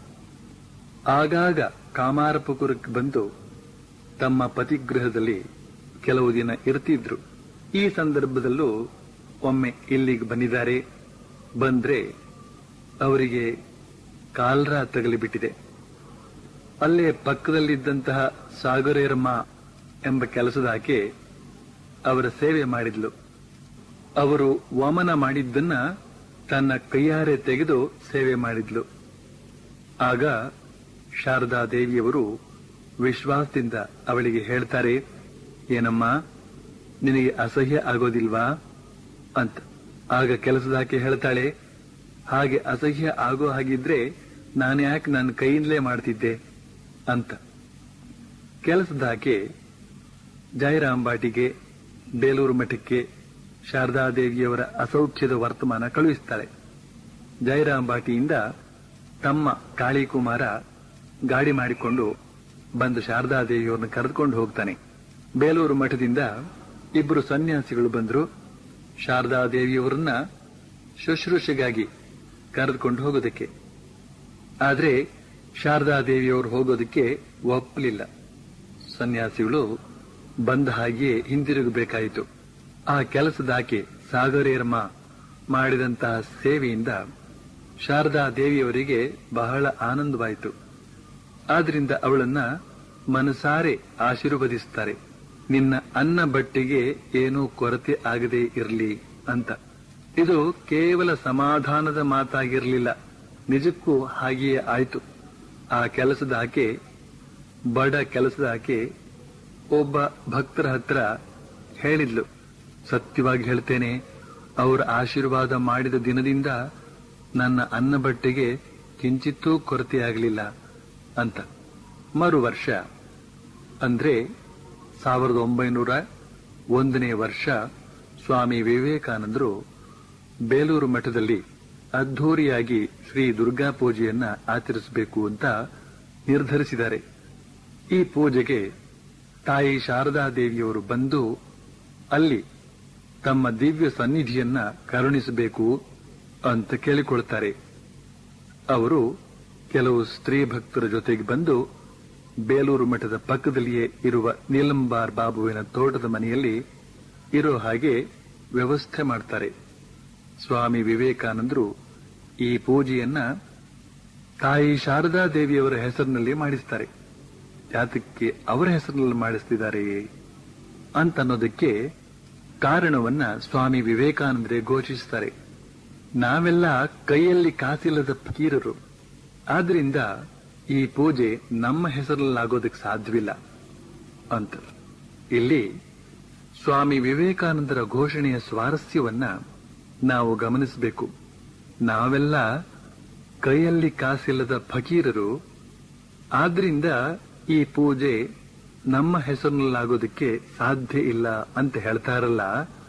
S1: ಆಗಾಗ ಕಾಮಾರಪುರಕ್ಕೆ ಬಂದು ತಮ್ಮ ಪತಿಗೃಹದಲ್ಲಿ ಕೆಲವು ದಿನ ಇರ್ತಿದ್ರು ಈ ಸಂದರ್ಭದಲ್ಲೂ ಒಮ್ಮೆ ಇಲ್ಲಿಗೆ ಬಂದಿದ್ದಾರೆ ಬಂದ್ರೆ ಅವರಿಗೆ ಕಾಲ್ರ ತಗಲಿಬಿಟ್ಟಿದೆ ಅಲ್ಲೇ ಪಕ್ಕದಲ್ಲಿದ್ದಂತಹ ಸಾಗರೇರಮ್ಮ ಎಂಬ ಕೆಲಸದಾಕೆ ಅವರ ಸೇವೆ ಮಾಡಿದ್ಲು ಅವರು ವಮನ ಮಾಡಿದ್ದನ್ನ ತನ್ನ ಕೈಯಾರೆ ತೆಗೆದು ಸೇವೆ ಮಾಡಿದ್ಲು ಆಗ ಶಾರದಾ ದೇವಿಯವರು ವಿಶ್ವಾಸದಿಂದ ಅವಳಿಗೆ ಹೇಳ್ತಾರೆ ಏನಮ್ಮ ನಿನಗೆ ಅಸಹ್ಯ ಆಗೋದಿಲ್ವಾ ಅಂತ ಆಗ ಕೆಲಸದಾಕೆ ಹೇಳ್ತಾಳೆ ಹಾಗೆ ಅಸಹ್ಯ ಆಗೋ ಹಾಗಿದ್ರೆ ನಾನು ಯಾಕೆ ನನ್ನ ಕೈಯಿಂದಲೇ ಮಾಡ್ತಿದ್ದೆ ಅಂತ ಕೆಲಸದಾಕೆ ಜಯರಾಂಬಾಟಿಗೆ ಬೇಲೂರು ಮಠಕ್ಕೆ ಶಾರದಾದೇವಿಯವರ ಅಸೌಖ್ಯದ ವರ್ತಮಾನ ಕಳುಹಿಸ್ತಾಳೆ ಜಯರಾಂಬಾಟಿಯಿಂದ ತಮ್ಮ ಕಾಳಿಕುಮಾರ ಗಾಡಿ ಮಾಡಿಕೊಂಡು ಬಂದು ಶಾರದಾದೇವಿಯವರನ್ನ ಕರೆದುಕೊಂಡು ಹೋಗ್ತಾನೆ ಬೇಲೂರು ಮಠದಿಂದ ಇಬ್ಬರು ಸನ್ಯಾಸಿಗಳು ಬಂದರು ಶಾರದಾದೇವಿಯವರನ್ನ ಶುಶ್ರೂಷೆಗಾಗಿ ಕರೆದುಕೊಂಡು ಹೋಗೋದಕ್ಕೆ ಆದ್ರೆ ಶಾರದಾದೇವಿಯವರು ಹೋಗೋದಕ್ಕೆ ಒಪ್ಪಲಿಲ್ಲ ಸನ್ಯಾಸಿಗಳು ಬಂದ ಹಾಗೆಯೇ ಹಿಂದಿರುಗಬೇಕಾಯಿತು ಆ ಕೆಲಸದಾಕೆ ಸಾಗರೇರಮ್ಮ ಮಾಡಿದಂತಹ ಸೇವೆಯಿಂದ ಶಾರದಾ ದೇವಿಯವರಿಗೆ ಬಹಳ ಆನಂದವಾಯಿತು ಆದ್ರಿಂದ ಅವಳನ್ನ ಮನಸಾರೆ ಆಶೀರ್ವದಿಸುತ್ತಾರೆ ನಿನ್ನ ಅನ್ನ ಬಟ್ಟೆಗೆ ಏನೂ ಕೊರತೆ ಆಗದೆ ಇರಲಿ ಅಂತ ಇದು ಕೇವಲ ಸಮಾಧಾನದ ಮಾತಾಗಿರಲಿಲ್ಲ ನಿಜಕ್ಕೂ ಹಾಗೆಯೇ ಆಯಿತು ಆ ಕೆಲಸದ ಆಕೆ ಬಡ ಕೆಲಸದ ಆಕೆ ಒಬ್ಬ ಭಕ್ತರ ಹತ್ರ ಹೇಳಿದ್ಲು ಸತ್ಯವಾಗಿ ಹೇಳ್ತೇನೆ ಅವರ ಆಶೀರ್ವಾದ ಮಾಡಿದ ದಿನದಿಂದ ನನ್ನ ಅನ್ನ ಬಟ್ಟೆಗೆ ಕಿಂಚಿತ್ತೂ ಕೊರತೆಯಾಗಲಿಲ್ಲ ಅಂತ ಮರು ವರ್ಷ ಅಂದ್ರೆ ಸಾವಿರದ ಒಂಬೈನೂರ ಒಂದನೇ ವರ್ಷ ಸ್ವಾಮಿ ವಿವೇಕಾನಂದರು ಬೇಲೂರು ಮಠದಲ್ಲಿ ಅದ್ಧೂರಿಯಾಗಿ ಶ್ರೀ ದುರ್ಗಾ ಪೂಜೆಯನ್ನ ಆಚರಿಸಬೇಕು ಅಂತ ನಿರ್ಧರಿಸಿದ್ದಾರೆ ಈ ಪೂಜೆಗೆ ತಾಯಿ ಶಾರದಾ ದೇವಿಯವರು ಬಂದು ಅಲ್ಲಿ ತಮ್ಮ ದಿವ್ಯ ಸನ್ನಿಧಿಯನ್ನ ಕರುಣಿಸಬೇಕು ಅಂತ ಕೇಳಿಕೊಳ್ತಾರೆ ಅವರು ಕೆಲವು ಸ್ತ್ರೀ ಭಕ್ತರ ಜೊತೆಗೆ ಬಂದು ಬೇಲೂರು ಮಠದ ಪಕ್ಕದಲ್ಲಿಯೇ ಇರುವ ನೀಲಂಬಾರ್ ಬಾಬುವಿನ ತೋಟದ ಮನೆಯಲ್ಲಿ ಇರೋ ಹಾಗೆ ವ್ಯವಸ್ಥೆ ಮಾಡ್ತಾರೆ ಸ್ವಾಮಿ ವಿವೇಕಾನಂದರು ಈ ಪೂಜೆಯನ್ನ ತಾಯಿ ಶಾರದಾ ದೇವಿಯವರ ಹೆಸರಿನಲ್ಲಿ ಮಾಡಿಸ್ತಾರೆ ಯಾತಕ್ಕೆ ಅವರ ಹೆಸರಿನಲ್ಲಿ ಮಾಡಿಸ್ತಿದ್ದಾರೆ ಅಂತ ಅನ್ನೋದಕ್ಕೆ ಕಾರಣವನ್ನ ಸ್ವಾಮಿ ವಿವೇಕಾನಂದರೇ ಘೋಷಿಸ್ತಾರೆ ನಾವೆಲ್ಲ ಕೈಯಲ್ಲಿ ಕಾಸಿಲ್ಲದ ಫಕೀರರು ಆದ್ರಿಂದ ಈ ಪೂಜೆ ನಮ್ಮ ಹೆಸರಲ್ಲಾಗೋದಕ್ಕೆ ಸಾಧ್ಯವಿಲ್ಲ ಅಂತ ಇಲ್ಲಿ ಸ್ವಾಮಿ ವಿವೇಕಾನಂದರ ಘೋಷಣೆಯ ಸ್ವಾರಸ್ಯವನ್ನ ನಾವು ಗಮನಿಸಬೇಕು ನಾವೆಲ್ಲ ಕೈಯಲ್ಲಿ ಕಾಸಿಲ್ಲದ ಫಕೀರರು ಆದ್ರಿಂದ ಈ ಪೂಜೆ ನಮ್ಮ ಹೆಸರಿನಲ್ಲಾಗೋದಕ್ಕೆ ಸಾಧ್ಯ ಇಲ್ಲ ಅಂತ ಹೇಳ್ತಾರಲ್ಲ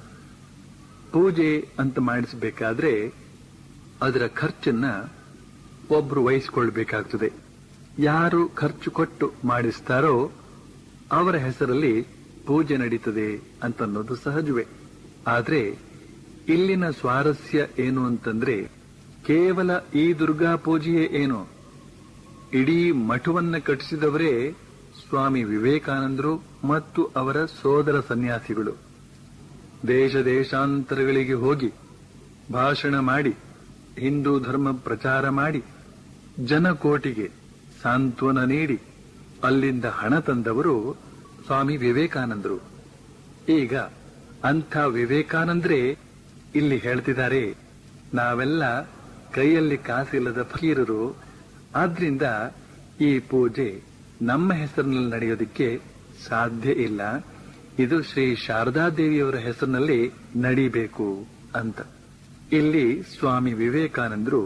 S1: ಪೂಜೆ ಅಂತ ಮಾಡಿಸಬೇಕಾದ್ರೆ ಅದರ ಖರ್ಚನ್ನ ಒಬ್ರು ವಹಿಸಿಕೊಳ್ಬೇಕಾಗ್ತದೆ ಯಾರು ಖರ್ಚು ಕೊಟ್ಟು ಮಾಡಿಸ್ತಾರೋ ಅವರ ಹೆಸರಲ್ಲಿ ಪೂಜೆ ನಡೀತದೆ ಅಂತನ್ನೋದು ಸಹಜವೇ ಆದ್ರೆ ಇಲ್ಲಿನ ಸ್ವಾರಸ್ಯ ಏನು ಅಂತಂದ್ರೆ ಕೇವಲ ಈ ದುರ್ಗಾ ಪೂಜೆಯೇ ಏನು ಇಡೀ ಮಠವನ್ನ ಕಟ್ಟಿಸಿದವರೇ ಸ್ವಾಮಿ ವಿವೇಕಾನಂದರು ಮತ್ತು ಅವರ ಸೋದರ ಸನ್ಯಾಸಿಗಳು ದೇಶ ದೇಶಾಂತರಗಳಿಗೆ ಹೋಗಿ ಭಾಷಣ ಮಾಡಿ ಹಿಂದೂ ಧರ್ಮ ಪ್ರಚಾರ ಮಾಡಿ ಜನಕೋಟಿಗೆ ಸಾಂತ್ವನ ನೀಡಿ ಅಲ್ಲಿಂದ ಹಣ ತಂದವರು ಸ್ವಾಮಿ ವಿವೇಕಾನಂದರು ಈಗ ಅಂಥ ವಿವೇಕಾನಂದ್ರೇ ಇಲ್ಲಿ ಹೇಳ್ತಿದ್ದಾರೆ ನಾವೆಲ್ಲ ಕೈಯಲ್ಲಿ ಕಾಸಿಲ್ಲದ ಫಕೀರರು ಆದ್ರಿಂದ ಈ ಪೂಜೆ ನಮ್ಮ ಹೆಸರಿನಲ್ಲಿ ನಡೆಯೋದಕ್ಕೆ ಸಾಧ್ಯ ಇಲ್ಲ ಇದು ಶ್ರೀ ಶಾರದಾ ದೇವಿಯವರ ಹೆಸರಿನಲ್ಲಿ ನಡೀಬೇಕು ಅಂತ ಇಲ್ಲಿ ಸ್ವಾಮಿ ವಿವೇಕಾನಂದರು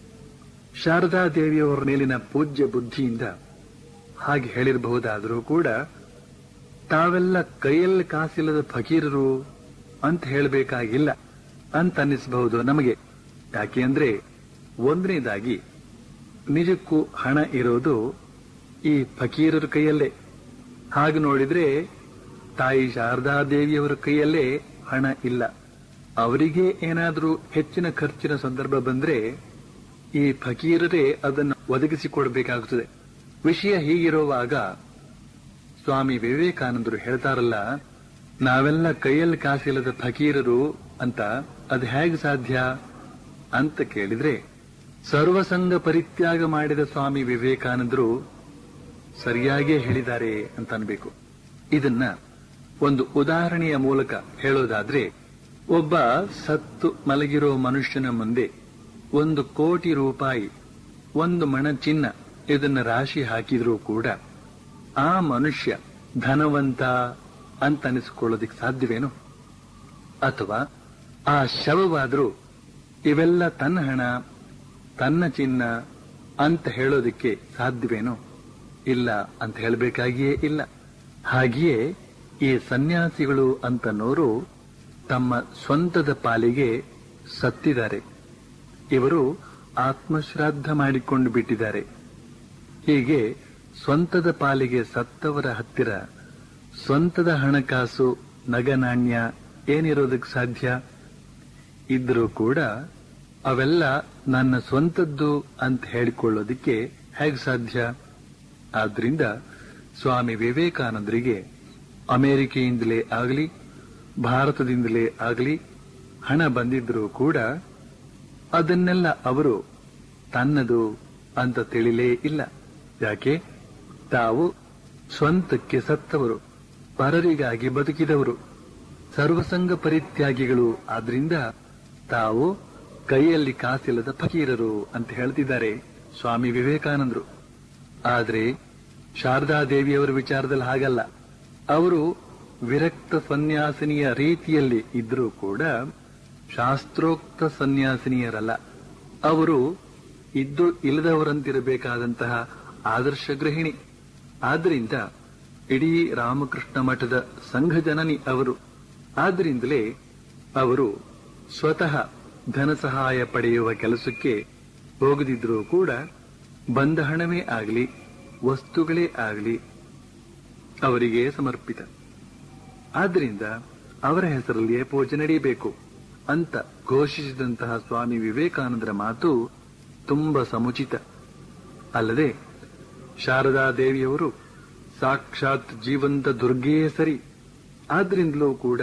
S1: ಶಾರದಾ ದೇವಿಯವರ ಮೇಲಿನ ಪೂಜ್ಯ ಬುದ್ಧಿಯಿಂದ ಹಾಗೆ ಹೇಳಿರಬಹುದಾದರೂ ಕೂಡ ತಾವೆಲ್ಲ ಕೈಯಲ್ಲಿ ಕಾಸಿಲ್ಲದ ಫಕೀರರು ಅಂತ ಹೇಳಬೇಕಾಗಿಲ್ಲ ಅಂತ ಅನ್ನಿಸಬಹುದು ನಮಗೆ ಯಾಕೆ ಅಂದ್ರೆ ಒಂದನೇದಾಗಿ ನಿಜಕ್ಕೂ ಹಣ ಇರೋದು ಈ ಫಕೀರರ ಕೈಯಲ್ಲೇ ಹಾಗೆ ನೋಡಿದ್ರೆ ತಾಯಿ ಶಾರದಾ ದೇವಿಯವರ ಕೈಯಲ್ಲೇ ಹಣ ಇಲ್ಲ ಅವರಿಗೆ ಏನಾದರೂ ಹೆಚ್ಚಿನ ಖರ್ಚಿನ ಸಂದರ್ಭ ಬಂದ್ರೆ ಈ ಫಕೀರರೇ ಅದನ್ನು ಒದಗಿಸಿಕೊಡಬೇಕಾಗುತ್ತದೆ ವಿಷಯ ಹೀಗಿರುವಾಗ ಸ್ವಾಮಿ ವಿವೇಕಾನಂದರು ಹೇಳ್ತಾರಲ್ಲ ನಾವೆಲ್ಲ ಕೈಯಲ್ಲಿ ಕಾಸಿಲ್ಲದ ಫಕೀರರು ಅಂತ ಅದು ಹೇಗೆ ಸಾಧ್ಯ ಅಂತ ಕೇಳಿದ್ರೆ ಸರ್ವಸಂಗ ಪರಿತ್ಯಾಗ ಮಾಡಿದ ಸ್ವಾಮಿ ವಿವೇಕಾನಂದರು ಸರಿಯಾಗೇ ಹೇಳಿದ್ದಾರೆ ಅಂತ ಅನ್ಬೇಕು ಇದನ್ನ ಒಂದು ಉದಾಹರಣೆಯ ಮೂಲಕ ಹೇಳೋದಾದ್ರೆ ಒಬ್ಬ ಸತ್ತು ಮಲಗಿರೋ ಮನುಷ್ಯನ ಮುಂದೆ ಒಂದು ಕೋಟಿ ರೂಪಾಯಿ ಒಂದು ಮಣ ಚಿನ್ನ ಇದನ್ನ ರಾಶಿ ಹಾಕಿದ್ರೂ ಕೂಡ ಆ ಮನುಷ್ಯ ಧನವಂತ ಅಂತ ಅನಿಸ್ಕೊಳ್ಳೋದಿಕ್ ಸಾಧ್ಯವೇನು ಅಥವಾ ಆ ಶವವಾದ್ರೂ ಇವೆಲ್ಲ ತನ್ನ ಹಣ ತನ್ನ ಚಿನ್ನ ಅಂತ ಹೇಳೋದಿಕ್ಕೆ ಸಾಧ್ಯವೇನು ಇಲ್ಲ ಅಂತ ಹೇಳಬೇಕಾಗಿಯೇ ಇಲ್ಲ ಹಾಗೆಯೇ ಈ ಸನ್ಯಾಸಿಗಳು ಅಂತನೋರು ತಮ್ಮ ಸ್ವಂತದ ಪಾಲಿಗೆ ಸತ್ತಿದ್ದಾರೆ ಇವರು ಆತ್ಮಶ್ರಾದ್ದ ಮಾಡಿಕೊಂಡು ಬಿಟ್ಟಿದ್ದಾರೆ ಹೀಗೆ ಸ್ವಂತದ ಪಾಲಿಗೆ ಸತ್ತವರ ಹತ್ತಿರ ಸ್ವಂತದ ಹಣಕಾಸು ನಗನಾಣ್ಯ ಏನಿರೋದಕ್ಕೆ ಸಾಧ್ಯ ಇದ್ರೂ ಕೂಡ ಅವೆಲ್ಲ ನನ್ನ ಸ್ವಂತದ್ದು ಅಂತ ಹೇಳಿಕೊಳ್ಳೋದಿಕ್ಕೆ ಹೇಗೆ ಸಾಧ್ಯ ಆದ್ರಿಂದ ಸ್ವಾಮಿ ವಿವೇಕಾನಂದರಿಗೆ ಅಮೆರಿಕೆಯಿಂದಲೇ ಆಗಲಿ ಭಾರತದಿಂದಲೇ ಆಗಲಿ ಹಣ ಬಂದಿದ್ರೂ ಕೂಡ ಅದನ್ನೆಲ್ಲ ಅವರು ತನ್ನದು ಅಂತ ತಿಳಿಲೇ ಇಲ್ಲ ಯಾಕೆ ತಾವು ಸ್ವಂತಕ್ಕೆ ಸತ್ತವರು ಪರರಿಗಾಗಿ ಬದುಕಿದವರು ಸರ್ವಸಂಗ ಪರಿತ್ಯಾಗಿಗಳು ಆದ್ರಿಂದ ತಾವು ಕೈಯಲ್ಲಿ ಕಾಸಿಲ್ಲದ ಫಕೀರರು ಅಂತ ಹೇಳ್ತಿದ್ದಾರೆ ಸ್ವಾಮಿ ವಿವೇಕಾನಂದರು ಆದ್ರೆ ಶಾರದಾದೇವಿಯವರ ವಿಚಾರದಲ್ಲಿ ಹಾಗಲ್ಲ ಅವರು ವಿರಕ್ತ ಸನ್ಯಾಸಿನಿಯ ರೀತಿಯಲ್ಲಿ ಇದ್ರೂ ಕೂಡ ಶಾಸ್ತ್ರೋಕ್ತ ಸನ್ಯಾಸಿನಿಯರಲ್ಲ ಅವರು ಇದ್ದು ಇಲ್ಲದವರಂತಿರಬೇಕಾದಂತಹ ಆದರ್ಶ ಗೃಹಿಣಿ ಆದ್ರಿಂದ ಇಡೀ ರಾಮಕೃಷ್ಣ ಮಠದ ಸಂಘ ಜನನಿ ಅವರು ಆದ್ರಿಂದಲೇ ಅವರು ಸ್ವತಃ ಧನ ಸಹಾಯ ಪಡೆಯುವ ಕೆಲಸಕ್ಕೆ ಹೋಗದಿದ್ರೂ ಕೂಡ ಬಂದ ಹಣವೇ ಆಗಲಿ ವಸ್ತುಗಳೇ ಆಗಲಿ ಅವರಿಗೆ ಸಮರ್ಪಿತ ಆದ್ರಿಂದ ಅವರ ಹೆಸರಲ್ಲಿಯೇ ಪೂಜೆ ನಡೆಯಬೇಕು ಅಂತ ಘೋಷಿಸಿದಂತಹ ಸ್ವಾಮಿ ವಿವೇಕಾನಂದರ ಮಾತು ತುಂಬಾ ಸಮುಚಿತ ಅಲ್ಲದೆ ಶಾರದಾ ದೇವಿಯವರು ಸಾಕ್ಷಾತ್ ಜೀವಂತ ದುರ್ಗೆಯೇ ಸರಿ ಆದ್ರಿಂದಲೂ ಕೂಡ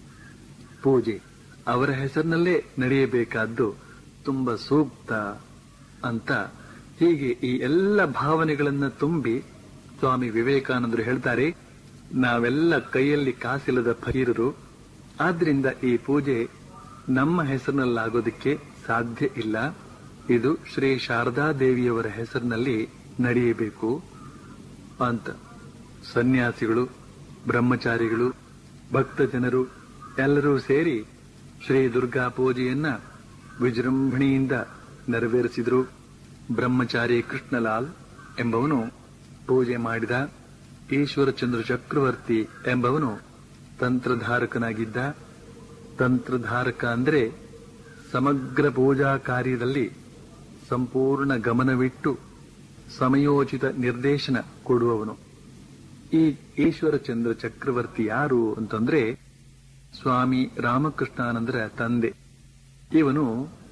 S1: ಪೂಜೆ ಅವರ ಹೆಸರಿನಲ್ಲೇ ನಡೆಯಬೇಕಾದ್ದು ತುಂಬಾ ಸೂಕ್ತ ಅಂತ ಹೀಗೆ ಈ ಎಲ್ಲ ಭಾವನೆಗಳನ್ನ ತುಂಬಿ ಸ್ವಾಮಿ ವಿವೇಕಾನಂದರು ಹೇಳ್ತಾರೆ ನಾವೆಲ್ಲ ಕೈಯಲ್ಲಿ ಕಾಸಿಲ್ಲದ ಫಕೀರರು ಆದ್ರಿಂದ ಈ ಪೂಜೆ ನಮ್ಮ ಹೆಸರಿನಲ್ಲಾಗೋದಕ್ಕೆ ಸಾಧ್ಯ ಇಲ್ಲ ಇದು ಶ್ರೀ ಶಾರದಾ ದೇವಿಯವರ ಹೆಸರಿನಲ್ಲಿ ನಡೆಯಬೇಕು ಅಂತ ಸನ್ಯಾಸಿಗಳು ಬ್ರಹ್ಮಚಾರಿಗಳು ಭಕ್ತ ಜನರು ಎಲ್ಲರೂ ಸೇರಿ ಶ್ರೀ ದುರ್ಗಾ ಪೂಜೆಯನ್ನ ವಿಜೃಂಭಣೆಯಿಂದ ನೆರವೇರಿಸಿದರು ಬ್ರಹ್ಮಚಾರಿ ಕೃಷ್ಣಲಾಲ್ ಎಂಬವನು ಪೂಜೆ ಮಾಡಿದ ಈಶ್ವರಚಂದ್ರ ಚಕ್ರವರ್ತಿ ಎಂಬವನು ತಂತ್ರಧಾರಕನಾಗಿದ್ದ ತಂತ್ರಧಾರಕ ಅಂದ್ರೆ ಸಮಗ್ರ ಪೂಜಾ ಕಾರ್ಯದಲ್ಲಿ ಸಂಪೂರ್ಣ ಗಮನವಿಟ್ಟು ಸಮಯೋಚಿತ ನಿರ್ದೇಶನ ಕೊಡುವವನು ಈ ಈಶ್ವರಚಂದ್ರ ಚಕ್ರವರ್ತಿ ಯಾರು ಅಂತಂದ್ರೆ ಸ್ವಾಮಿ ರಾಮಕೃಷ್ಣಾನಂದರ ತಂದೆ ಇವನು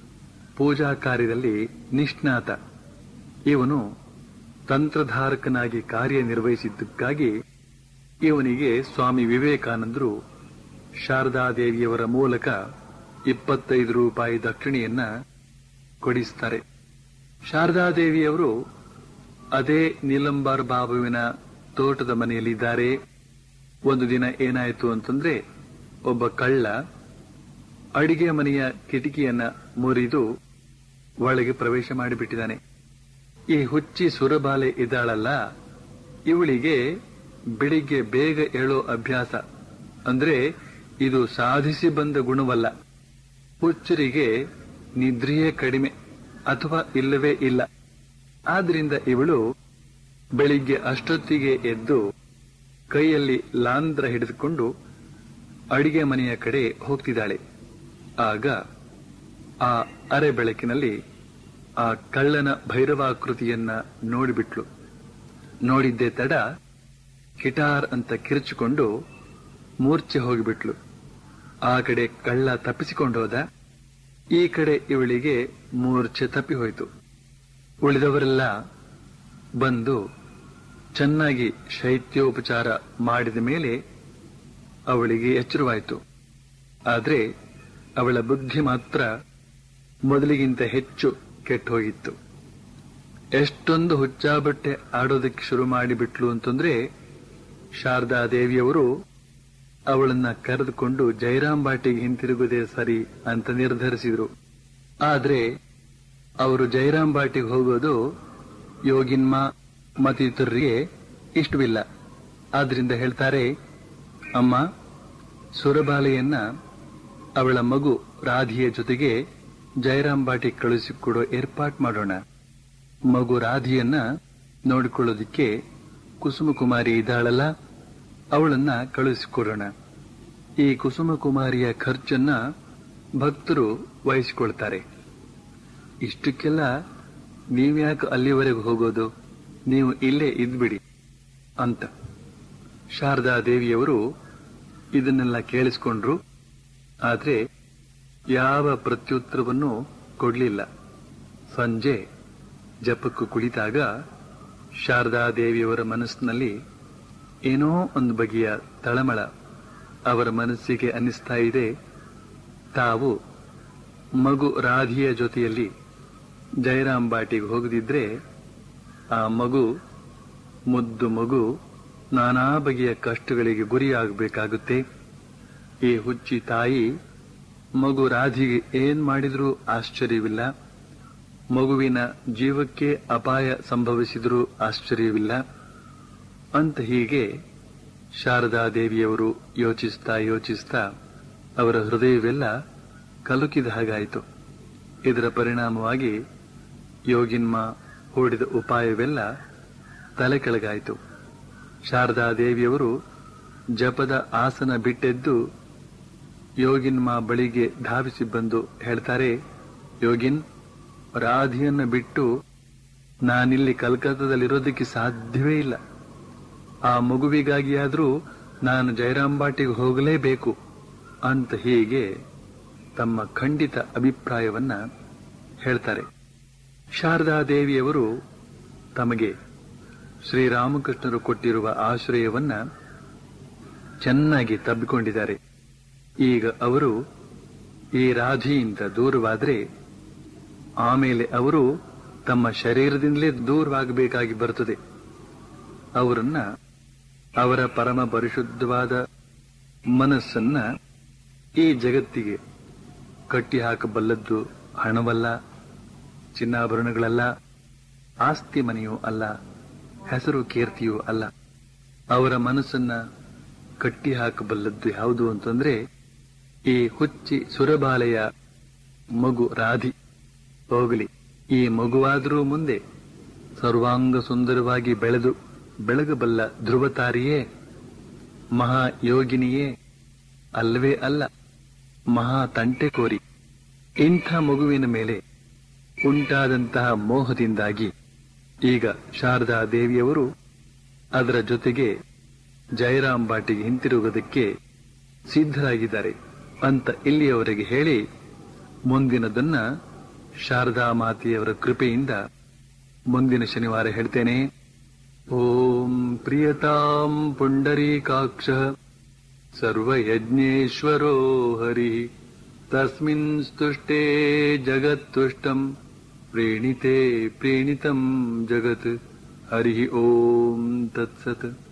S1: ಪೂಜಾ ಕಾರ್ಯದಲ್ಲಿ ನಿಷ್ಣಾತ ಇವನು ತಂತ್ರಧಾರಕನಾಗಿ ಕಾರ್ಯನಿರ್ವಹಿಸಿದ್ದಕ್ಕಾಗಿ ಇವನಿಗೆ ಸ್ವಾಮಿ ವಿವೇಕಾನಂದರು ಶಾರದಾದೇವಿಯವರ ಮೂಲಕ ಇಪ್ಪತ್ತೈದು ರೂಪಾಯಿ ದಕ್ಷಿಣೆಯನ್ನ ಕೊಡಿಸ್ತಾರೆ ಶಾರದಾದೇವಿಯವರು ಅದೇ ನೀಲಂಬಾರ್ ಬಾಬುವಿನ ತೋಟದ ಮನೆಯಲ್ಲಿದ್ದಾರೆ ಒಂದು ದಿನ ಏನಾಯಿತು ಅಂತಂದ್ರೆ ಒಬ್ಬ ಕಳ್ಳ ಅಡಿಗೆ ಮನೆಯ ಕಿಟಕಿಯನ್ನ ಮುರಿದು ಒಳಗೆ ಪ್ರವೇಶ ಮಾಡಿಬಿಟ್ಟಿದ್ದಾನೆ ಈ ಹುಚ್ಚಿ ಸುರಬಾಲೆ ಇದ್ದಾಳಲ್ಲ ಇವಳಿಗೆ ಬೆಳಿಗ್ಗೆ ಬೇಗ ಏಳೋ ಅಭ್ಯಾಸ ಅಂದ್ರೆ ಇದು ಸಾಧಿಸಿ ಬಂದ ಗುಣವಲ್ಲ ಹುಚ್ಚರಿಗೆ ನಿದ್ರೆಯೇ ಕಡಿಮೆ ಅಥವಾ ಇಲ್ಲವೇ ಇಲ್ಲ ಆದ್ರಿಂದ ಇವಳು ಬೆಳಿಗ್ಗೆ ಅಷ್ಟೊತ್ತಿಗೆ ಎದ್ದು ಕೈಯಲ್ಲಿ ಲಾಂದ್ರ ಹಿಡಿದುಕೊಂಡು ಅಡಿಗೆ ಮನೆಯ ಕಡೆ ಹೋಗ್ತಿದ್ದಾಳೆ ಆಗ ಆ ಅರೆ ಬೆಳಕಿನಲ್ಲಿ ಆ ಕಳ್ಳನ ಭೈರವಾಕೃತಿಯನ್ನ ನೋಡಿಬಿಟ್ಲು ನೋಡಿದ್ದೇ ತಡ ಕಿಟಾರ್ ಅಂತ ಕಿರುಚಿಕೊಂಡು ಮೂರ್ಛೆ ಹೋಗಿಬಿಟ್ಲು ಆ ಕಡೆ ಕಳ್ಳ ತಪ್ಪಿಸಿಕೊಂಡೋದ ಈ ಕಡೆ ಇವಳಿಗೆ ಮೂರ್ಛೆ ತಪ್ಪಿ ಹೋಯಿತು ಉಳಿದವರೆಲ್ಲ ಬಂದು ಚೆನ್ನಾಗಿ ಶೈತ್ಯೋಪಚಾರ ಮಾಡಿದ ಮೇಲೆ ಅವಳಿಗೆ ಎಚ್ಚರವಾಯಿತು ಆದ್ರೆ ಅವಳ ಬುದ್ಧಿ ಮಾತ್ರ ಮೊದಲಿಗಿಂತ ಹೆಚ್ಚು ಕೆಟ್ಟು ಹೋಗಿತ್ತು ಎಷ್ಟೊಂದು ಹುಚ್ಚಾಬಟ್ಟೆ ಆಡೋದಕ್ಕೆ ಶುರು ಮಾಡಿಬಿಟ್ಲು ಅಂತಂದ್ರೆ ಶಾರದಾ ದೇವಿಯವರು ಅವಳನ್ನ ಕರೆದುಕೊಂಡು ಜೈರಾಮ್ ಬಾಟಿಗೆ ಹಿಂತಿರುಗುವುದೇ ಸರಿ ಅಂತ ನಿರ್ಧರಿಸಿದ್ರು ಆದ್ರೆ ಅವರು ಜೈರಾಮ್ ಬಾಟಿಗೆ ಹೋಗೋದು ಯೋಗಿನ್ಮ ಮತ್ತಿತರರಿಗೆ ಇಷ್ಟವಿಲ್ಲ ಆದ್ರಿಂದ ಹೇಳ್ತಾರೆ ಅಮ್ಮ ಸುರಬಾಲೆಯನ್ನ ಅವಳ ಮಗು ರಾಧಿಯ ಜೊತೆಗೆ ಜಯರಾಮ್ ಬಾಟಿ ಕಳುಹಿಸಿಕೊಡೋ ಏರ್ಪಾಟ್ ಮಾಡೋಣ ಮಗು ರಾಧಿಯನ್ನ ನೋಡಿಕೊಳ್ಳೋದಿಕ್ಕೆ ಕುಸುಮಕುಮಾರಿ ಇದ್ದಾಳಲ್ಲ ಅವಳನ್ನ ಕಳುಹಿಸಿಕೊಡೋಣ ಈ ಕುಸುಮಕುಮಾರಿಯ ಖರ್ಚನ್ನ ಭಕ್ತರು ವಹಿಸಿಕೊಳ್ತಾರೆ ಇಷ್ಟಕ್ಕೆಲ್ಲ ನೀವ್ಯಾಕೆ ಅಲ್ಲಿವರೆಗೆ ಹೋಗೋದು ನೀವು ಇಲ್ಲೇ ಇದ್ಬಿಡಿ ಅಂತ ಶಾರದಾ ದೇವಿಯವರು ಇದನ್ನೆಲ್ಲ ಕೇಳಿಸ್ಕೊಂಡ್ರು ಆದ್ರೆ ಯಾವ ಪ್ರತ್ಯುತ್ತರವನ್ನು ಕೊಡ್ಲಿಲ್ಲ ಸಂಜೆ ಜಪಕ್ಕೂ ಕುಳಿತಾಗ ಶಾರದಾ ದೇವಿಯವರ ಮನಸ್ಸಿನಲ್ಲಿ ಏನೋ ಒಂದು ಬಗೆಯ ತಳಮಳ ಅವರ ಮನಸ್ಸಿಗೆ ಅನ್ನಿಸ್ತಾ ಇದೆ ತಾವು ಮಗು ರಾಧಿಯ ಜೊತೆಯಲ್ಲಿ ಜಯರಾಮ್ ಬಾಟಿಗೆ ಹೋಗದಿದ್ರೆ ಆ ಮಗು ಮುದ್ದು ಮಗು ನಾನಾ ಬಗೆಯ ಕಷ್ಟಗಳಿಗೆ ಗುರಿಯಾಗಬೇಕಾಗುತ್ತೆ ಈ ಹುಚ್ಚಿ ತಾಯಿ ಮಗು ರಾಧಿಗೆ ಏನ್ ಮಾಡಿದ್ರೂ ಆಶ್ಚರ್ಯವಿಲ್ಲ ಮಗುವಿನ ಜೀವಕ್ಕೆ ಅಪಾಯ ಸಂಭವಿಸಿದರೂ ಆಶ್ಚರ್ಯವಿಲ್ಲ ಅಂತ ಹೀಗೆ ಶಾರದಾ ದೇವಿಯವರು ಯೋಚಿಸ್ತಾ ಯೋಚಿಸ್ತಾ ಅವರ ಹೃದಯವೆಲ್ಲ ಕಲುಕಿದ ಹಾಗಾಯಿತು ಇದರ ಪರಿಣಾಮವಾಗಿ ಯೋಗಿನ್ಮ ಹೂಡಿದ ಉಪಾಯವೆಲ್ಲ ತಲೆ ಕೆಳಗಾಯಿತು ಶಾರದಾ ದೇವಿಯವರು ಜಪದ ಆಸನ ಬಿಟ್ಟೆದ್ದು ಯೋಗಿನ್ಮ ಬಳಿಗೆ ಧಾವಿಸಿ ಬಂದು ಹೇಳ್ತಾರೆ ಯೋಗಿನ್ ರಾಧಿಯನ್ನ ಬಿಟ್ಟು ನಾನಿಲ್ಲಿ ಕಲ್ಕತ್ತಾದಲ್ಲಿರೋದಕ್ಕೆ ಸಾಧ್ಯವೇ ಇಲ್ಲ ಆ ಮಗುವಿಗಾಗಿಯಾದ್ರೂ ನಾನು ಜಯರಾಂಬಾಟಿಗೆ ಹೋಗಲೇಬೇಕು ಅಂತ ಹೀಗೆ ತಮ್ಮ ಖಂಡಿತ ಅಭಿಪ್ರಾಯವನ್ನ ಹೇಳ್ತಾರೆ ಶಾರದಾ ದೇವಿಯವರು ತಮಗೆ ಶ್ರೀರಾಮಕೃಷ್ಣರು ಕೊಟ್ಟಿರುವ ಆಶ್ರಯವನ್ನ ಚೆನ್ನಾಗಿ ತಬ್ಬಿಕೊಂಡಿದ್ದಾರೆ ಈಗ ಅವರು ಈ ರಾಧಿಯಿಂದ ದೂರವಾದ್ರೆ ಆಮೇಲೆ ಅವರು ತಮ್ಮ ಶರೀರದಿಂದಲೇ ದೂರವಾಗಬೇಕಾಗಿ ಬರುತ್ತದೆ ಅವರನ್ನ ಅವರ ಪರಮ ಪರಿಶುದ್ಧವಾದ ಮನಸ್ಸನ್ನ ಈ ಜಗತ್ತಿಗೆ ಕಟ್ಟಿ ಹಾಕಬಲ್ಲದ್ದು ಹಣವಲ್ಲ ಚಿನ್ನಾಭರಣಗಳಲ್ಲ ಆಸ್ತಿ ಮನೆಯೂ ಅಲ್ಲ ಹೆಸರು ಕೀರ್ತಿಯೂ ಅಲ್ಲ ಅವರ ಮನಸ್ಸನ್ನ ಕಟ್ಟಿ ಹಾಕಬಲ್ಲದ್ದು ಯಾವುದು ಅಂತಂದ್ರೆ ಈ ಹುಚ್ಚಿ ಸುರಬಾಲೆಯ ಮಗು ರಾಧಿ ಹೋಗಲಿ ಈ ಮಗುವಾದರೂ ಮುಂದೆ ಸರ್ವಾಂಗ ಸುಂದರವಾಗಿ ಬೆಳೆದು ಬೆಳಗಬಲ್ಲ ಧ್ರುವತಾರಿಯೇ ಮಹಾ ಯೋಗಿನಿಯೇ ಅಲ್ಲವೇ ಅಲ್ಲ ಮಹಾ ತಂಟೆಕೋರಿ ಇಂಥ ಮಗುವಿನ ಮೇಲೆ ಉಂಟಾದಂತಹ ಮೋಹದಿಂದಾಗಿ ಈಗ ಶಾರದಾ ದೇವಿಯವರು ಅದರ ಜೊತೆಗೆ ಜಯರಾಮ್ ಬಾಟಿಗೆ ಹಿಂತಿರುಗೋದಕ್ಕೆ ಸಿದ್ಧರಾಗಿದ್ದಾರೆ ಅಂತ ಇಲ್ಲಿಯವರೆಗೆ ಹೇಳಿ ಮುಂದಿನದನ್ನ ಶಾರದಾ ಮಾತೆಯವರ ಕೃಪೆಯಿಂದ ಮುಂದಿನ ಶನಿವಾರ ಹೇಳ್ತೇನೆ ಓಂ ಪ್ರಿಯತಾಂ ಪುಂಡರೀಕಾಕ್ಷ ಸರ್ವಯಜ್ಞೇಶ್ವರೋ ಹರಿ ತಸ್ಮಿನ್ ಸ್ತುಷ್ಟೇ ಜಗತ್ತುಷ್ಟಂ ಪ್ರೇಣಿತೆ ಪ್ರೇಣಿತಂ ಜಗತ್ ಹರಿ ಓಂ ತತ್ಸತ್